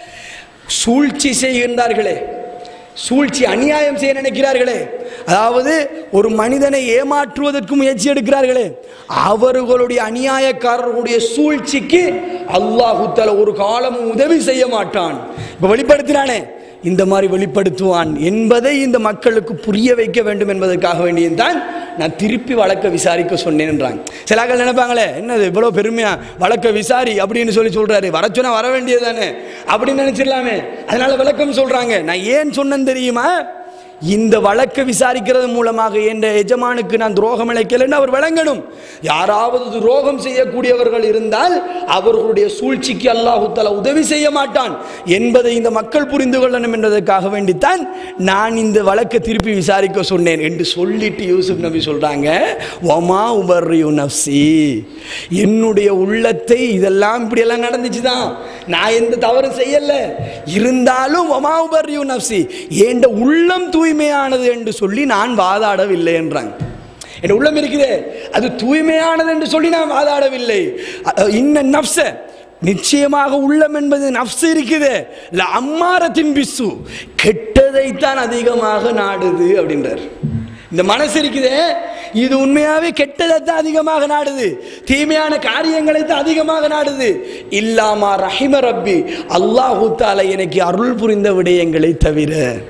சூழ்ச்சி செய்கின்றார்களே சூழ்ச்சி அநியாயம் செய்ய நினைக்கிறார்களே அதாவது ஒரு மனிதனை ஏமாற்றுவதற்கு முயற்சி எடுக்கிறார்களே அவர்களுடைய அநியாயக்காரர்களுடைய சூழ்ச்சிக்கு அல்லாஹு தஆலா ஒரு காலமும் உதவி செய்ய மாட்டான் இப்ப வெளிப்படுத்தினானே இந்த மாதிரி வெளிப்படுத்துவான் என்பதை இந்த மக்களுக்கு புரிய வைக்க வேண்டும் என்பதற்காக வேண்டியதுதான் நான் திருப்பி வழக்க விசாரிக்க சொன்னேன்றாங்க சிலாக்கள் நினைப்பாங்களே என்னது இவ்வளோ பெருமையா வழக்க விசாரி அப்படின்னு சொல்லி சொல்றாரு வர சொன்னா வர வேண்டியது தானே அப்படின்னு நினைச்சிடலாமே அதனால விளக்கம் சொல்றாங்க நான் ஏன் சொன்னேன் தெரியுமா இந்த வழக்கை விசாரிக்கிறது மூலமாக என்ற எஜமானுக்கு நான் துரோகம் இழைக்கலைன்னு அவர் விளங்கணும் யாராவது துரோகம் செய்யக்கூடியவர்கள் இருந்தால் அவர்களுடைய சூழ்ச்சிக்கு அல்லாஹு தஆலா உதவி செய்ய மாட்டான் என்பதை இந்த மக்கள் புரிந்து கொள்ளணும் என்பதற்காக வேண்டித்தான் நான் இந்த வழக்கை திருப்பி விசாரிக்க சொன்னேன் என்று சொல்லிட்டு யூசுப் நபி சொல்றாங்க ஒமா உபர்யு நப்சி என்னுடைய உள்ளத்தை இதெல்லாம் இப்படியெல்லாம் நடந்துச்சு தான் நான் எந்த தவறு செய்யல இருந்தாலும் ஒமா உபர்யு நப்சி என் உள்ளம் தூய்மையானது என்று சொல்லி நான் வாதாடவில்லை என்றாங்க என் உள்ளம் இருக்குதே அது தூய்மையானது என்று சொல்லி நான் வாதாடவில்லை அ- இன்ன நப்ச நிச்சயமாக உள்ளம் என்பது நப்சு இருக்குது இல்ல அம்மாரத்தின் பிசு கெட்டதைத்தான் அதிகமாக நாடுது அப்படின்றார் இந்த மனசு இருக்குதே இது உண்மையாவே கெட்டதைத்தான் அதிகமாக நாடுது தீமையான காரியங்களை தான் அதிகமாக நாடுது இல்லாமா ரஹிம ரப்பி அல்லாஹு தாலா எனக்கு அருள் புரிந்த விடயங்களை தவிர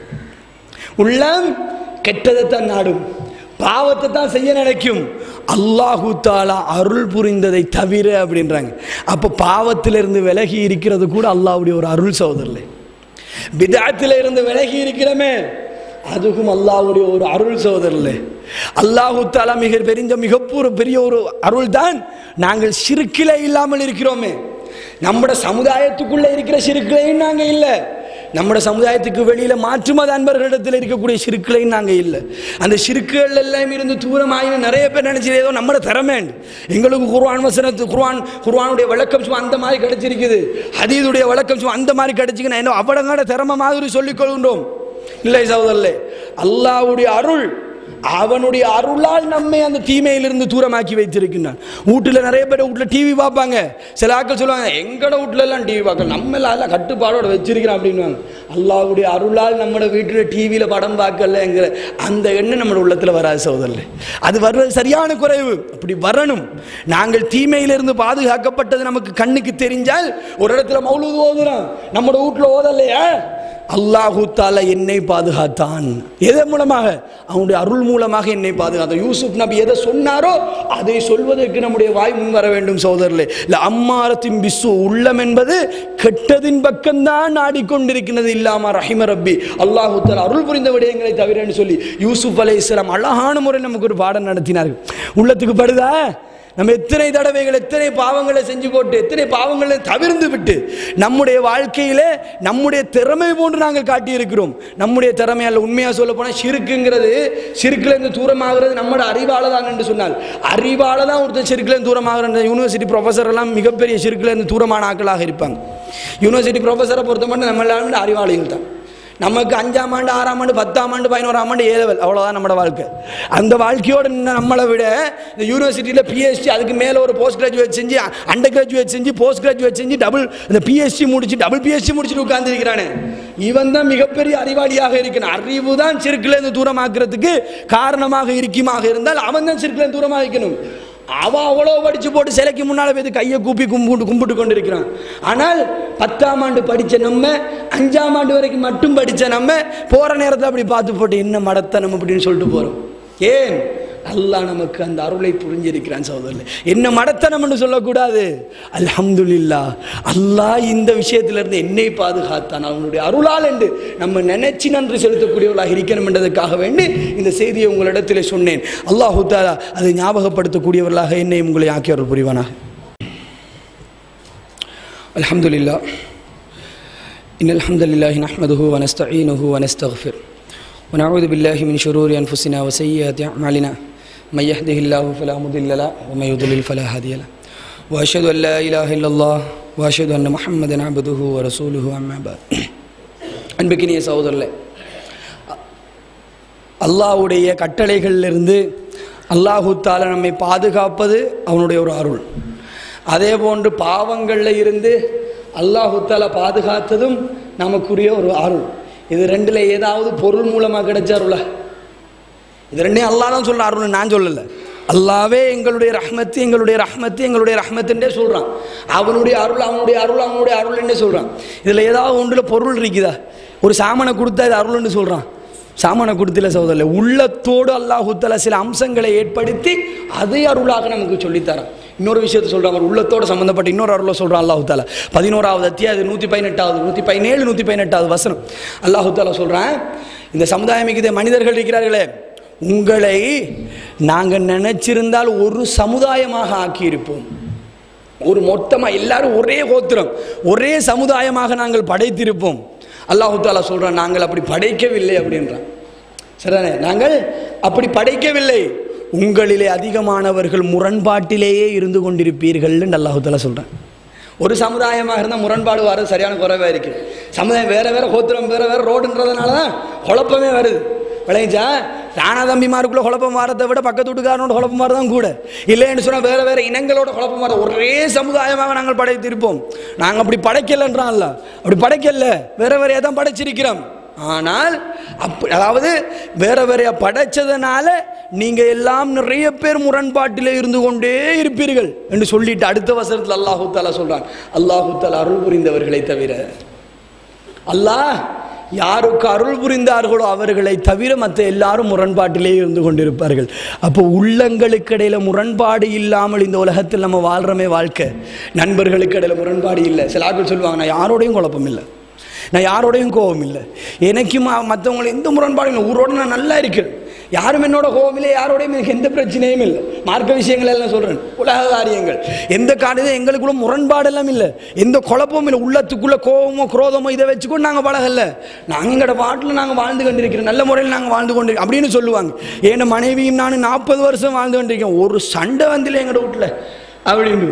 உள்ளம் கெட்டதைத்தான் நாடும் பாவத்தை தான் செய்ய நினைக்கும் அல்லாஹு தாலா அருள் புரிந்ததை தவிர அப்படின்றாங்க அப்போ பாவத்திலிருந்து விலகி இருக்கிறது கூட அல்லாஹ்வுடைய ஒரு அருள் சகோதரர்களே பிதாத்தில் இருந்து விலகி இருக்கிறோமே அதுவும் அல்லாஹ்வுடைய ஒரு அருள் சகோதரர்களே அல்லாஹு தாலா மிக பெரிய மிகப்பூர் பெரிய ஒரு அருள் தான் நாங்கள் சிறுக்கிலே இல்லாமல் இருக்கிறோமே நம்முடைய சமுதாயத்துக்குள்ள இருக்கிற சிறுக்கிலையும் நாங்கள் இல்லை நம்முடைய சமுதாயத்துக்கு வெளியில மாற்று மத அன்பர்களிடத்தில் இருக்கக்கூடிய சிறுக்களையும் நாங்கள் இல்லை அந்த சிறுக்குகள் எல்லாம் இருந்து தூரமாயின நிறைய பேர் நினைச்சது ஏதோ நம்மட திறமேண்டு எங்களுக்கு குர்ஆன் வசனத்து குர்ஆன் குர்ஆனுடைய விளக்கம் சும்மா அந்த மாதிரி கிடைச்சிருக்குது ஹதீதுடைய விளக்கம் சும்மா அந்த மாதிரி கிடைச்சிங்கன்னா என்ன அவடங்காட திறமை மாதிரி சொல்லிக் கொள்கின்றோம் இல்லை சகோதரர்களே அல்லாஹ்வுடைய அருள் அவனுடைய அருளால் நம்மை அந்த தீமையிலிருந்து தூரமாக்கி வைத்திருக்கின்றான் வீட்டுல நிறைய பேர் வீட்டுல டிவி பார்ப்பாங்க சில ஆட்கள் சொல்லுவாங்க எங்கட வீட்டுல எல்லாம் டிவி பார்க்க நம்ம எல்லாம் எல்லாம் கட்டுப்பாடோட வச்சிருக்கிறோம் அப்படின்னுவாங்க அல்லாஹ்வுடைய அருளால் நம்மட வீட்டுல டிவியில படம் பார்க்கலங்கிற அந்த எண்ணம் நம்ம உள்ளத்துல வராது சகோதரர்களே அது வர்றது சரியான குறைவு அப்படி வரணும் நாங்கள் தீமையிலிருந்து பாதுகாக்கப்பட்டது நமக்கு கண்ணுக்கு தெரிஞ்சால் ஒரு இடத்துல மௌலூது ஓதுறோம் நம்மட வீட்டுல ஓதலையா அல்லாஹு தாலா என்னை பாதுகாத்தான் எதன் மூலமாக அவனுடைய அருள் மூலமாக என்னை பாதுகாத்தான் யூசுப் நபி எதை சொன்னாரோ அதை சொல்வதற்கு நம்முடைய வாய் முன் வர வேண்டும் சகோதரர்களே இல்ல அம்மாரத்தின் பிசு உள்ளம் என்பது கெட்டதின் பக்கம்தான் நாடிக்கொண்டிருக்கிறது இல்லாம ரஹிம ரப்பி அல்லாஹு தாலா அருள் புரிந்த விடயங்களை தவிரன்னு சொல்லி யூசுப் அலை இஸ்லாம் அழகான முறை நமக்கு ஒரு பாடம் நடத்தினார்கள் உள்ளத்துக்கு படுதா நம்ம எத்தனை தடவைகள் எத்தனை பாவங்களை செஞ்சு போட்டு எத்தனை பாவங்களை தவிர்ந்து விட்டு நம்முடைய வாழ்க்கையில நம்முடைய திறமை போன்று நாங்கள் காட்டியிருக்கிறோம் நம்முடைய திறமை அல்ல உண்மையா சொல்ல போனால் சிறுக்குங்கிறது சிறுக்குல இருந்து தூரமாகிறது நம்மளோட அறிவால தான் என்று சொன்னால் அறிவால தான் ஒருத்தர் சிறுக்குல இருந்து தூரமாகிற யூனிவர்சிட்டி ப்ரொஃபஸர் எல்லாம் மிகப்பெரிய சிறுக்குல இருந்து தூரமான ஆட்களாக இருப்பாங்க யூனிவர்சிட்டி ப்ரொஃபஸரை பொறுத்த மட்டும் நம்ம எல்லாரும் அறிவாளிகள் தான் நமக்கு அஞ்சாம் ஆண்டு ஆறாம் ஆண்டு பத்தாம் ஆண்டு பதினோராம் ஆண்டு ஏலவல் அவ்வளோதான் நம்மளோட வாழ்க்கை அந்த வாழ்க்கையோட நின்ன நம்மளை விட இந்த யூனிவர்சிட்டியில் பிஹெச்டி அதுக்கு மேலே ஒரு போஸ்ட் கிராஜுவேட் செஞ்சு அண்டர் கிராஜுவேட் செஞ்சு போஸ்ட் கிராஜுவேட் செஞ்சு டபுள் இந்த பிஹெச்டி முடிச்சு டபுள் பிஹெச்டி முடிச்சுட்டு உட்கார்ந்துருக்கிறானே இவன் தான் மிகப்பெரிய அறிவாளியாக இருக்கிறான் அறிவு தான் சிறுக்கிலேருந்து தூரமாக்குறதுக்கு காரணமாக இருக்குமாக இருந்தால் அவன் தான் சிறுக்கிலேருந்து தூரமாக வைக்கணும் அவன் அவ்வளோ படிச்சு போட்டு சிலைக்கு முன்னால போய் கையை கூப்பி கும்பிட்டு கும்பிட்டு கொண்டு இருக்கிறான் ஆனால் பத்தாம் ஆண்டு படிச்ச நம்ம அஞ்சாம் ஆண்டு வரைக்கும் மட்டும் படிச்ச நம்ம போற நேரத்தில் அப்படி பார்த்து போட்டு என்ன மடத்தனம் அப்படின்னு சொல்லிட்டு போறோம் ஏன் அல்லாஹ் நமக்கு அந்த அருளை புரிஞ்சிருக்கிறான் சகோதரர்களே என்ன மடத்தனம்னு சொல்லக்கூடாது அல்ஹம்துலில்லா அல்லாஹ் இந்த விஷயத்திலிருந்து என்னை பாதுகாத்தான் அவனுடைய அருளால் என்று நம்ம நினைச்சு நன்றி செலுத்தக்கூடியவர்களாக இருக்கணும் என்றதற்காக வேண்டி இந்த செய்தியை உங்களிடத்தில் சொன்னேன் அல்லாஹு தாலா அதை ஞாபகப்படுத்தக்கூடியவர்களாக என்னை உங்களை ஆக்கி அருள் புரிவானாக அல்ஹம்துலில்லா إن الحمد لله نحمده ونستعينه ونستغفر ونعوذ بالله من شرور أنفسنا وسيئات أعمالنا من يهده الله فلا مضل له ومن يضلل فلا هادي له وأشهد أن لا إله إلا الله وأشهد أن محمدا عبده ورسوله أما بعد அன்பிக்கினிய சகோதரர்களே அல்லாஹ்வுடைய கட்டளைகளிலிருந்து அல்லாஹு தாலா நம்மை பாதுகாப்பது அவனுடைய ஒரு அருள் அதே போன்று பாவங்களில் இருந்து அல்லாஹு தாலா பாதுகாத்ததும் நமக்குரிய ஒரு அருள் இது ரெண்டில் ஏதாவது பொருள் மூலமாக கிடைச்ச அருளா இது ரெண்டையும் அல்லாஹ் தான் சொல்ற அருள் நான் சொல்லலை அல்லாவே எங்களுடைய ரஹ்மத்து எங்களுடைய ரஹ்மத்து எங்களுடைய ரஹ்மத்துன்றே சொல்கிறான் அவனுடைய அருள் அவனுடைய அருள் அவனுடைய அருள்ன்றே சொல்கிறான் இதில் ஏதாவது ஒன்றில் பொருள் இருக்குதா ஒரு சாமனை கொடுத்தா இது அருள்னு சொல்கிறான் சாமனை கொடுத்துல சகோதரர் உள்ளத்தோடு அல்லாஹுத்தல சில அம்சங்களை ஏற்படுத்தி அதை அருளாக நமக்கு சொல்லித்தரான் இன்னொரு விஷயத்தை சொல்கிறான் அவர் உள்ளத்தோடு சம்மந்தப்பட்ட இன்னொரு அருளை சொல்கிறான் அல்லாஹு தாலா பதினோராவது அத்தியாயம் நூற்றி பதினெட்டாவது நூற்றி பதினேழு நூற்றி பதினெட்டாவது வசனம் அல்லாஹு தாலா சொல்கிறான் இந்த சமுதாயம் இதே மனிதர்கள் இருக்கிறார்களே உங்களை நாங்கள் நினைச்சிருந்தால் ஒரு சமுதாயமாக ஆக்கியிருப்போம் ஒரு மொத்தமாக எல்லாரும் ஒரே கோத்திரம் ஒரே சமுதாயமாக நாங்கள் படைத்திருப்போம் அல்லாஹு தாலா சொல்கிறான் நாங்கள் அப்படி படைக்கவில்லை அப்படின்றான் சரிதானே நாங்கள் அப்படி படைக்கவில்லை உங்களிலே அதிகமானவர்கள் முரண்பாட்டிலேயே இருந்து கொண்டிருப்பீர்கள்னு அல்லாஹு தாலா சொல்கிறான் ஒரு சமுதாயமாக இருந்தால் முரண்பாடு வர்றது சரியான குறைவாக இருக்கு சமுதாயம் வேற வேற கோத்திரம் வேற வேற ரோடுன்றதுனால தான் குழப்பமே வருது விளைஞ்சா ராணா தம்பிமாருக்குள்ள குழப்பம் மாறதை விட பக்கத்து வீட்டுக்காரனோட குழப்பம் மாற தான் கூட இல்லைன்னு சொன்னால் வேற வேற இனங்களோட குழப்பம் மாற ஒரே சமுதாயமாக நாங்கள் படைத்திருப்போம் நாங்கள் அப்படி படைக்கலன்றான்ல அப்படி படைக்கல வேற வேறையாக தான் படைச்சிருக்கிறோம் ஆனால் அப்ப அதாவது வேற வேறையா படைச்சதுனால நீங்க எல்லாம் நிறைய பேர் முரண்பாட்டிலே இருந்து கொண்டே இருப்பீர்கள் என்று சொல்லிட்டு அடுத்த வசனத்தில் அல்லாஹு தாலா சொல்றான் அல்லாஹு தாலா அருள் புரிந்தவர்களை தவிர அல்லாஹ் யாருக்கு அருள் புரிந்தார்களோ அவர்களை தவிர மற்ற எல்லாரும் முரண்பாட்டிலே இருந்து கொண்டிருப்பார்கள் அப்போ உள்ளங்களுக்கு இடையில முரண்பாடு இல்லாமல் இந்த உலகத்தில் நம்ம வாழ்றமே வாழ்க்கை நண்பர்களுக்கு இடையில முரண்பாடு இல்லை சில ஆட்கள் சொல்லுவாங்க நான் யாரோடையும் குழப்பம் இல்லை நான் யாரோடையும் கோபம் இல்லை எனக்கும் மற்றவங்களை எந்த முரண்பாடும் இல்லை ஊரோட நான் நல்லா இருக்கேன் யாரும் என்னோட கோபம் இல்லை யாரோடையும் எனக்கு எந்த பிரச்சனையும் இல்லை மார்க்க விஷயங்கள் எல்லாம் சொல்கிறேன் உலக காரியங்கள் எந்த காரியமும் எங்களுக்குள்ள முரண்பாடெல்லாம் இல்லை எந்த குழப்பமும் இல்லை உள்ளத்துக்குள்ள கோபமோ குரோதமோ இதை வச்சுக்கொண்டு நாங்கள் பழகல நாங்கள் எங்களோட பாட்டில் நாங்கள் வாழ்ந்து கொண்டிருக்கிறோம் நல்ல முறையில் நாங்கள் வாழ்ந்து கொண்டிருக்கோம் அப்படின்னு சொல்லுவாங்க என் மனைவியும் நானும் நாற்பது வருஷம் வாழ்ந்து கொண்டிருக்கேன் ஒரு சண்டை வந்தில்லை எங்களோட வீட்டில் அப்படின்னு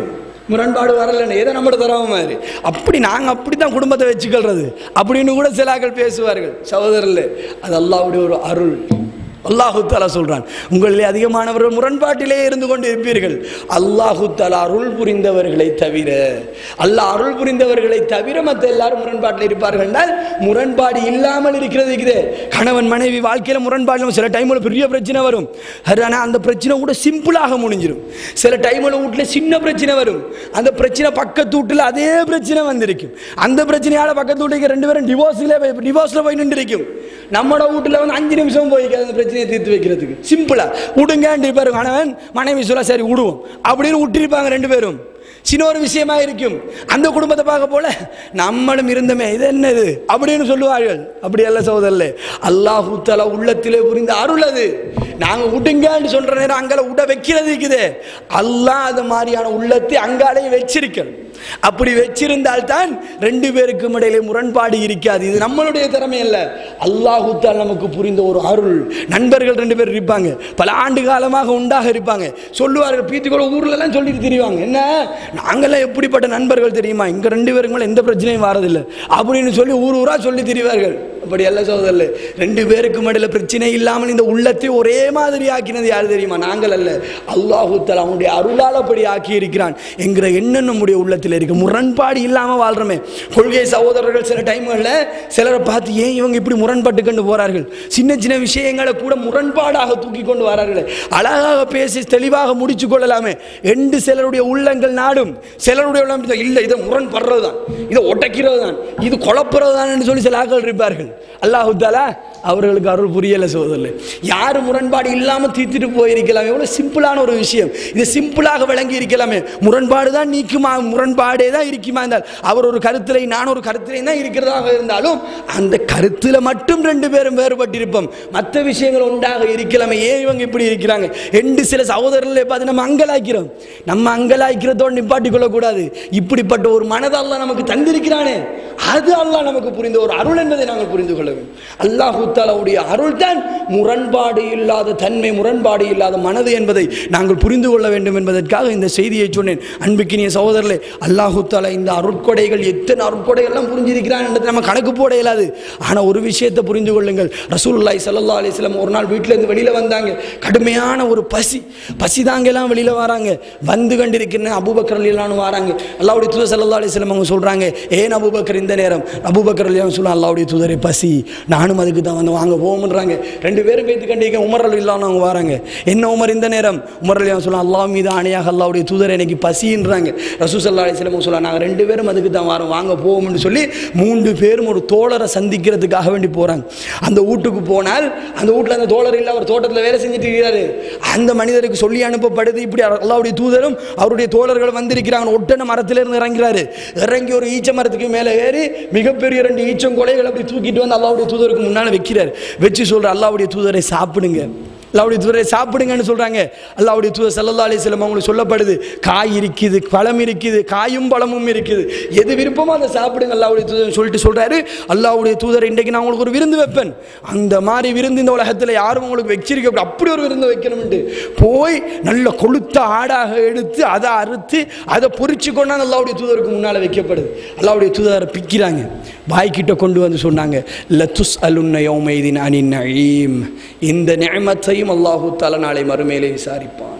முரண்பாடு வரலன்னு ஏதோ நம்மட தரவ மாதிரி அப்படி நாங்கள் அப்படி தான் குடும்பத்தை வச்சுக்கிறது அப்படின்னு கூட சிலாக்கள் பேசுவார்கள் சகோதரர்களே அது அல்லாஹ்வுடைய ஒரு அருள் அல்லாஹு தாலா சொல்றான் உங்களிலே அதிகமானவர்கள் முரண்பாட்டிலே இருந்து கொண்டு இருப்பீர்கள் அல்லாஹு தாலா அருள் புரிந்தவர்களை தவிர அல்லாஹ் அருள் புரிந்தவர்களை தவிர மற்ற எல்லாரும் முரண்பாட்டில் இருப்பார்கள் என்றால் முரண்பாடு இல்லாமல் இருக்கிறது இருக்குது கணவன் மனைவி வாழ்க்கையில முரண்பாடு சில டைம்ல பெரிய பிரச்சனை வரும் ஆனால் அந்த பிரச்சனை கூட சிம்பிளாக முடிஞ்சிடும் சில டைம்ல வீட்டில் சின்ன பிரச்சனை வரும் அந்த பிரச்சனை பக்கத்து வீட்டில் அதே பிரச்சனை வந்திருக்கும் அந்த பிரச்சனையால பக்கத்து வீட்டுக்கு ரெண்டு பேரும் டிவோர்ஸ்ல டிவோர்ஸ்ல போய் நின்று இருக்கும் நம்மளோட வீட்டில் வந்து அஞ்சு நிமிஷம் போய்க்காது அந்த பிரச்சனையை தீர்த்து வைக்கிறதுக்கு சிம்பிளா விடுங்கன்னு இருப்பாரு கணவன் மனைவி சொல்ல சரி விடுவோம் அப்படின்னு விட்டிருப்பாங்க ரெண்டு பேரும் சின்ன ஒரு விஷயமா இருக்கும் அந்த குடும்பத்தை பார்க்க போல நம்மளும் இருந்தமே இது என்னது அப்படின்னு சொல்லுவார்கள் அப்படி அல்ல சகோதரர்களே அல்லாஹு தஆலா உள்ளத்திலே புரிந்த அருள் அது நாங்க விடுங்கன்னு சொல்ற நேரம் அங்கால விட வைக்கிறது இருக்குது அல்லாஹ் அது மாதிரியான உள்ளத்தை அங்காலே வச்சிருக்கணும் அப்படி வச்சிருந்தால் தான் ரெண்டு பேருக்கும் இடையிலே முரண்பாடு இருக்காது இது நம்மளுடைய திறமை அல்ல அல்லாஹு தால் நமக்கு புரிந்த ஒரு அருள் நண்பர்கள் ரெண்டு பேர் இருப்பாங்க பல ஆண்டு காலமாக உண்டாக இருப்பாங்க சொல்லுவார்கள் பீத்திக்கோட ஊர்ல எல்லாம் சொல்லிட்டு திரிவாங்க என்ன நாங்கெல்லாம் எப்படிப்பட்ட நண்பர்கள் தெரியுமா இங்க ரெண்டு பேருக்கு மேல எந்த பிரச்சனையும் வாரதில்லை அப்படின்னு சொல்லி ஊர் ஊரா சொல்லி திரிவார்கள் அப்படி அல்ல சோதரில் ரெண்டு பேருக்கும் இடையில பிரச்சனை இல்லாமல் இந்த உள்ளத்தை ஒரே மாதிரி ஆக்கினது யார் தெரியுமா நாங்கள் அல்ல அல்லாஹு தஆலா அவனுடைய அருளால் அப்படி ஆக்கி இருக்கிறான் என்கிற எண்ணம் நம்முடைய உள்ளத்தில் இருக்கு முரண்பாடு இல்லாமல் வாழ்றோமே கொள்கை சகோதரர்கள் சில டைம்களில் சிலரை பார்த்து ஏன் இவங்க இப்படி முரண்பட்டு கொண்டு போறார்கள் சின்ன சின்ன விஷயங்களை கூட முரண்பாடாக தூக்கி கொண்டு வரார்கள் அழகாக பேசி தெளிவாக முடிச்சு கொள்ளலாமே என்று சிலருடைய உள்ளங்கள் நாடும் சிலருடைய உள்ளம் இல்லை இதை முரண்படுறது தான் இதை உடைக்கிறது தான் இது குழப்புறது தான் சொல்லி சில ஆட்கள் இருப்பார்கள் அல்லாஹு தாலா அவர்களுக்கு அருள் புரியல சோதரில் யார் முரண்பாடு இல்லாமல் தீர்த்துட்டு போயிருக்கலாம் எவ்வளோ சிம்பிளான ஒரு விஷயம் இது சிம்பிளாக விளங்கி இருக்கலாமே முரண்பாடு தான் நீக்குமா முரண்பாடே தான் இருக்குமா இருந்தால் அவர் ஒரு கருத்திலே நான் ஒரு கருத்திலே தான் இருக்கிறதாக இருந்தாலும் அந்த கருத்தில் மட்டும் ரெண்டு பேரும் வேறுபட்டிருப்போம் மற்ற விஷயங்கள் உண்டாக இருக்கலாமே ஏன் இவங்க இப்படி இருக்கிறாங்க என்று சில சகோதரர்களை பார்த்து நம்ம அங்கலாய்க்கிறோம் நம்ம அங்கலாய்க்கிறதோடு நிப்பாட்டி கொள்ளக்கூடாது இப்படிப்பட்ட ஒரு மனதெல்லாம் நமக்கு தந்திருக்கிறானே அது அல்லாஹ் நமக்கு புரிந்த ஒரு அருள் என்பதை நாங்கள் புரிந்து கொள்ள வேண்டும் அல்லாஹு தாலாவுடைய அருள் தான் முரண்பாடு இல்லாத தன்மை முரண்பாடு இல்லாத மனது என்பதை நாங்கள் புரிந்து கொள்ள வேண்டும் என்பதற்காக இந்த செய்தியை சொன்னேன் அன்புக்கினிய சகோதரர்களே அல்லாஹு தாலா இந்த அருட்கொடைகள் எத்தனை அருட்கொடைகள்லாம் புரிஞ்சிருக்கிறான் என்றது நம்ம கணக்கு போட இயலாது ஆனால் ஒரு விஷயத்தை புரிந்து கொள்ளுங்கள் ரசூலுல்லாஹி ஸல்லல்லாஹு அலைஹி வஸல்லம் ஒரு நாள் வீட்டில் இருந்து வெளியில் வந்தாங்க கடுமையான ஒரு பசி பசி தாங்கெல்லாம் வெளியில் வராங்க வந்து கண்டிருக்கிற அபூபக்கர் அலிலான்னு வராங்க அல்லாவுடைய தூதர் ஸல்லல்லாஹு அலைஹி வஸல்லம் அவங்க சொல்கிறாங்க ஏன் அபூபக்கர் இந்த நேரம் அபூபக்கர் அலிலான்னு சொல்லுவாங்க அல்லாவுடைய தூதரை பசி நானும் அதுக்கு தான் வந்து வாங்க போகும்ன்றாங்க ரெண்டு பேரும் பேத்து கண்டிக்க உமர் அலிலான்னு அவங்க வராங்க என்ன உமர் இந்த நேரம் உமர் அலிலான் சொல்லுவாங்க அல்லாஹ் மீது ஆணையாக அல்லாவுடைய தூதர் எனக்கு பசின்றாங்க ரசூ சல்லா அலிஸ்லம் சொல்லுவாங்க நாங்கள் ரெண்டு பேரும் அதுக்கு தான் வரோம் வாங்க போவோம்னு சொல்லி மூன்று பேரும் ஒரு தோழரை சந்திக்கிறதுக்காக வேண்டி போகிறாங்க அந்த வீட்டுக்கு போனால் அந்த வீட்டில் அந்த தோழர் இல்லை அவர் தோட்டத்தில் வேலை செஞ்சுட்டு இருக்கிறாரு அந்த மனிதருக்கு சொல்லி அனுப்பப்படுது இப்படி அல்லாவுடைய தூதரும் அவருடைய தோழர்கள் வந்திருக்கிறாங்க ஒட்டன மரத்திலிருந்து இறங்குறாரு இறங்கி ஒரு ஈச்ச மரத்துக்கு மேலே ஏறி மிகப்பெரிய ரெண்டு ஈச்சம் கொலைகள் அப்படி தூக்கிட்டு வந்து அல்லாவுடைய தூதருக்கு முன்னால் வைக்கிறார் வச்சு சொல்ற அல்லாவுடைய தூதரை சாப்பிடுங்க அல்லாவுடைய தூதரை சாப்பிடுங்கன்னு சொல்றாங்க அல்லாவுடைய தூதர் சல்லல்லா அலிஸ்லம் அவங்களுக்கு சொல்லப்படுது காய் இருக்குது பழம் இருக்குது காயும் பழமும் இருக்குது எது விருப்பமோ அதை சாப்பிடுங்க அல்லாவுடைய தூதர் சொல்லிட்டு சொல்றாரு அல்லாவுடைய தூதர் இன்றைக்கு நான் உங்களுக்கு ஒரு விருந்து வைப்பேன் அந்த மாதிரி விருந்து இந்த உலகத்தில் யாரும் உங்களுக்கு வச்சிருக்க கூடாது. அப்படி ஒரு விருந்து வைக்கணும்ட்டு போய் நல்ல கொளுத்த ஆடாக எடுத்து அதை அறுத்து அதை பொறிச்சு கொண்டாந்து அல்லாவுடைய தூதருக்கு முன்னால் வைக்கப்படுது அல்லாவுடைய தூதரை பிக்கிறாங்க வாய்க்கிட்ட கொண்டு வந்து சொன்னாங்க லத்துஸ் அலுன்ன யௌமைதின் அனின் நயீம் இந்த நியமத்தையும் அல்லாஹு தாலா நாளை மறுமையிலே விசாரிப்பான்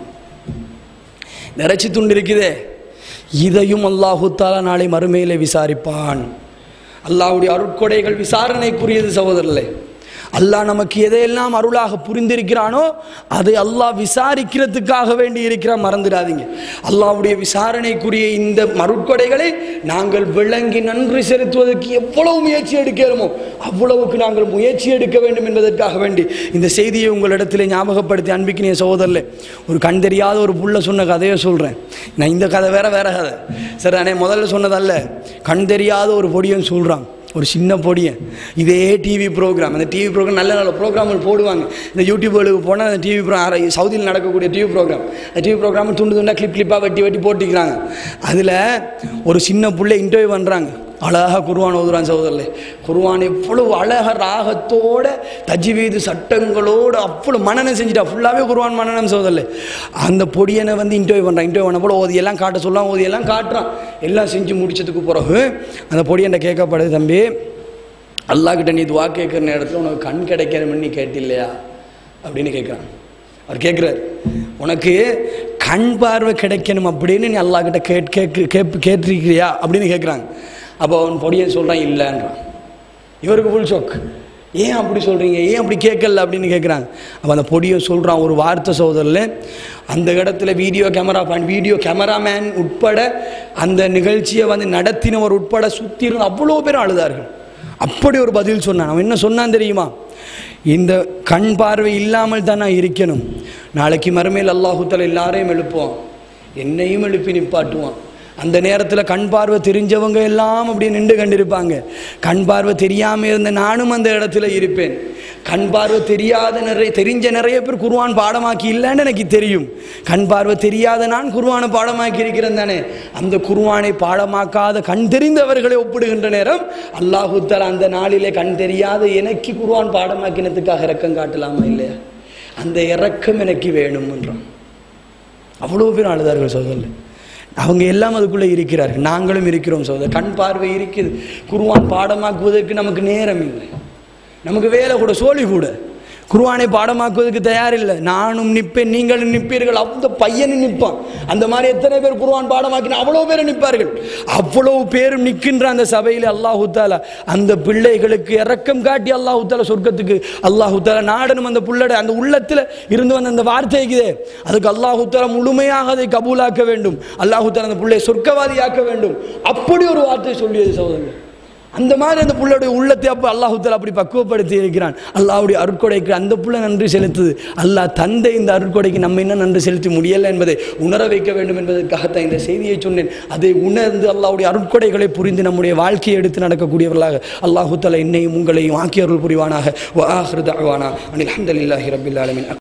நிறைச்சி துண்டு இருக்குதே இதையும் அல்லாஹு தாலா நாளை மறுமையிலே விசாரிப்பான் அல்லாஹ்வுடைய அருட்கொடைகள் விசாரணைக்குரியது சகோதரர்களே அல்லாஹ் நமக்கு எதையெல்லாம் அருளாக புரிந்திருக்கிறானோ அதை அல்லாஹ் விசாரிக்கிறதுக்காக வேண்டி இருக்கிறான் மறந்துடாதீங்க அல்லாஹ்வுடைய விசாரணைக்குரிய இந்த மருட்கொடைகளை நாங்கள் விளங்கி நன்றி செலுத்துவதற்கு எவ்வளவு முயற்சி எடுக்கிறோமோ அவ்வளவுக்கு நாங்கள் முயற்சி எடுக்க வேண்டும் என்பதற்காக வேண்டி இந்த செய்தியை உங்களிடத்தில் ஞாபகப்படுத்தி அன்பிக்கினிய சகோதரர்களே ஒரு கண் தெரியாத ஒரு புள்ள சொன்ன கதையை சொல்கிறேன் நான் இந்த கதை வேற வேற கதை சரி அண்ணே முதல்ல சொன்னதல்ல கண் தெரியாத ஒரு பொடியன் சொல்கிறான் ஒரு சின்ன பொடியன் இதே டிவி ப்ரோக்ராம் அந்த டிவி ப்ரோக்ராம் நல்ல நல்ல ப்ரோக்ராம்கள் போடுவாங்க இந்த யூடியூபுகளுக்கு போனால் அந்த டிவி ப்ரோ சவுதியில் நடக்கக்கூடிய டிவி ப்ரோக்ராம் அந்த டிவி ப்ரோக்ராம் துண்டு துண்டாக கிளிப் கிளிப்பாக வெட்டி வெட்டி போட்டிக்கிறாங்க அதில் ஒரு சின்ன புள்ளை இன்டர்வியூ பண்ணுறாங்க அழகாக குருவான் ஓதுறான் சகோதரர்களே குருவான் எவ்வளவு அழக ராகத்தோட தஜ்வீது சட்டங்களோட அவ்வளோ மனநம் செஞ்சுட்டா ஃபுல்லாகவே குருவான் மனநம் சகோதரர்களே அந்த பொடியனை வந்து இன்டர்வியூ பண்ணுறான் இன்டர்வியூ பண்ண போல ஓதியெல்லாம் காட்ட சொல்லலாம் ஓதியெல்லாம் காட்டுறான் எல்லாம் செஞ்சு முடிச்சதுக்கு பிறகு அந்த பொடியன்ட்ட கேட்கப்படுது தம்பி அல்லாஹ்கிட்ட நீ துவா கேட்குற நேரத்தில் உனக்கு கண் கிடைக்கணும்னு நீ கேட்டில்லையா அப்படின்னு கேட்குறான் அவர் கேட்குறாரு உனக்கு கண் பார்வை கிடைக்கணும் அப்படின்னு நீ அல்லாஹ்கிட்ட கேட் கேட்கு கேப் கேட்டிருக்கிறியா அப்படின்னு கேட்குறாங்க அப்போ அவன் பொடியன் சொல்கிறான் இல்லைன்றான் இவருக்கு ஃபுல் ஷோக் ஏன் அப்படி சொல்கிறீங்க ஏன் அப்படி கேட்கல அப்படின்னு கேட்குறாங்க அப்போ அந்த பொடியன் சொல்கிறான் ஒரு வார்த்தை சோதரில் அந்த இடத்துல video camera point video cameraman உட்பட அந்த நிகழ்ச்சியை வந்து நடத்தினவர் உட்பட சுற்றி இருந்து அவ்வளோ பேரும் அழுதார்கள் அப்படி ஒரு பதில் சொன்னான் அவன் என்ன சொன்னான் தெரியுமா இந்த கண் பார்வை இல்லாமல் தான் நான் இருக்கணும் நாளைக்கு மறுமையில் அல்லாஹுத்தல எல்லாரையும் எழுப்புவான் என்னையும் எழுப்பி நிப்பாட்டுவான் அந்த நேரத்தில் கண் பார்வை தெரிஞ்சவங்க எல்லாம் அப்படி நின்று கண்டிருப்பாங்க கண் பார்வை தெரியாமல் இருந்த நானும் அந்த இடத்துல இருப்பேன் கண் பார்வை தெரியாத நிறைய தெரிஞ்ச நிறைய பேர் குருவான் பாடமாக்கி இல்லைன்னு எனக்கு தெரியும் கண் பார்வை தெரியாத நான் குருவானை பாடமாக்கி இருக்கிறேன் தானே அந்த குருவானை பாடமாக்காத கண் தெரிந்தவர்களை ஒப்பிடுகின்ற நேரம் அல்லாஹு தஆலா அந்த நாளிலே கண் தெரியாத எனக்கு குருவான் பாடமாக்கினதுக்காக இறக்கம் காட்டலாமா இல்லையா அந்த இறக்கம் எனக்கு வேணும் என்றான் அவ்வளோ பேர் அழுதார்கள் சோதரில் அவங்க எல்லாம் அதுக்குள்ளே இருக்கிறார்கள் நாங்களும் இருக்கிறோம் சோதர் கண் பார்வை இருக்குது குருவான் பாடமாக்குவதற்கு நமக்கு நேரம் இல்லை நமக்கு வேலை கூட சோழி கூட குருவானை பாடமாக்குவதற்கு தயாரில்லை நானும் நிற்பேன் நீங்களும் நிற்பீர்கள் அந்த பையனும் நிற்பான் அந்த மாதிரி எத்தனை பேர் குருவான் பாடமாக்கினா அவ்வளோ பேர் நிற்பார்கள் அவ்வளவு பேரும் நிற்கின்ற அந்த சபையில் அல்லாஹு தாலா அந்த பிள்ளைகளுக்கு இறக்கம் காட்டி அல்லாஹு தாலா சொர்க்கத்துக்கு அல்லாஹு தாலா நாடனும் அந்த புள்ளட அந்த உள்ளத்தில் இருந்து வந்த அந்த வார்த்தைக்குதே அதுக்கு அல்லாஹு தாலா முழுமையாக அதை கபூலாக்க வேண்டும் அல்லாஹு தாலா அந்த பிள்ளையை சொர்க்கவாதியாக்க வேண்டும் அப்படி ஒரு வார்த்தை சொல்லியது சகோதரர்கள் அந்த மாதிரி அந்த புள்ளுடைய உள்ளத்தை அப்போ அல்லாஹு தாலா அப்படி பக்குவப்படுத்தி இருக்கிறான் அல்லாஹ்வுடைய அருட்கொடைக்கு அந்த புள்ள நன்றி செலுத்துது அல்லாஹ் தந்தை இந்த அருட்கொடைக்கு நம்ம இன்னும் நன்றி செலுத்தி முடியலை என்பதை உணர வைக்க வேண்டும் என்பதற்காகத்தான் இந்த செய்தியை சொன்னேன் அதை உணர்ந்து அல்லாஹ்வுடைய அருட்கொடைகளை புரிந்து நம்முடைய வாழ்க்கையை எடுத்து நடக்கக்கூடியவர்களாக அல்லாஹு தாலா என்னையும் உங்களையும் ஆக்கியருள் புரிவானாக வ ஆஹிரு தஅவானா அனில் ஹம்துலில்லாஹி ரப்பில் ஆலமீன்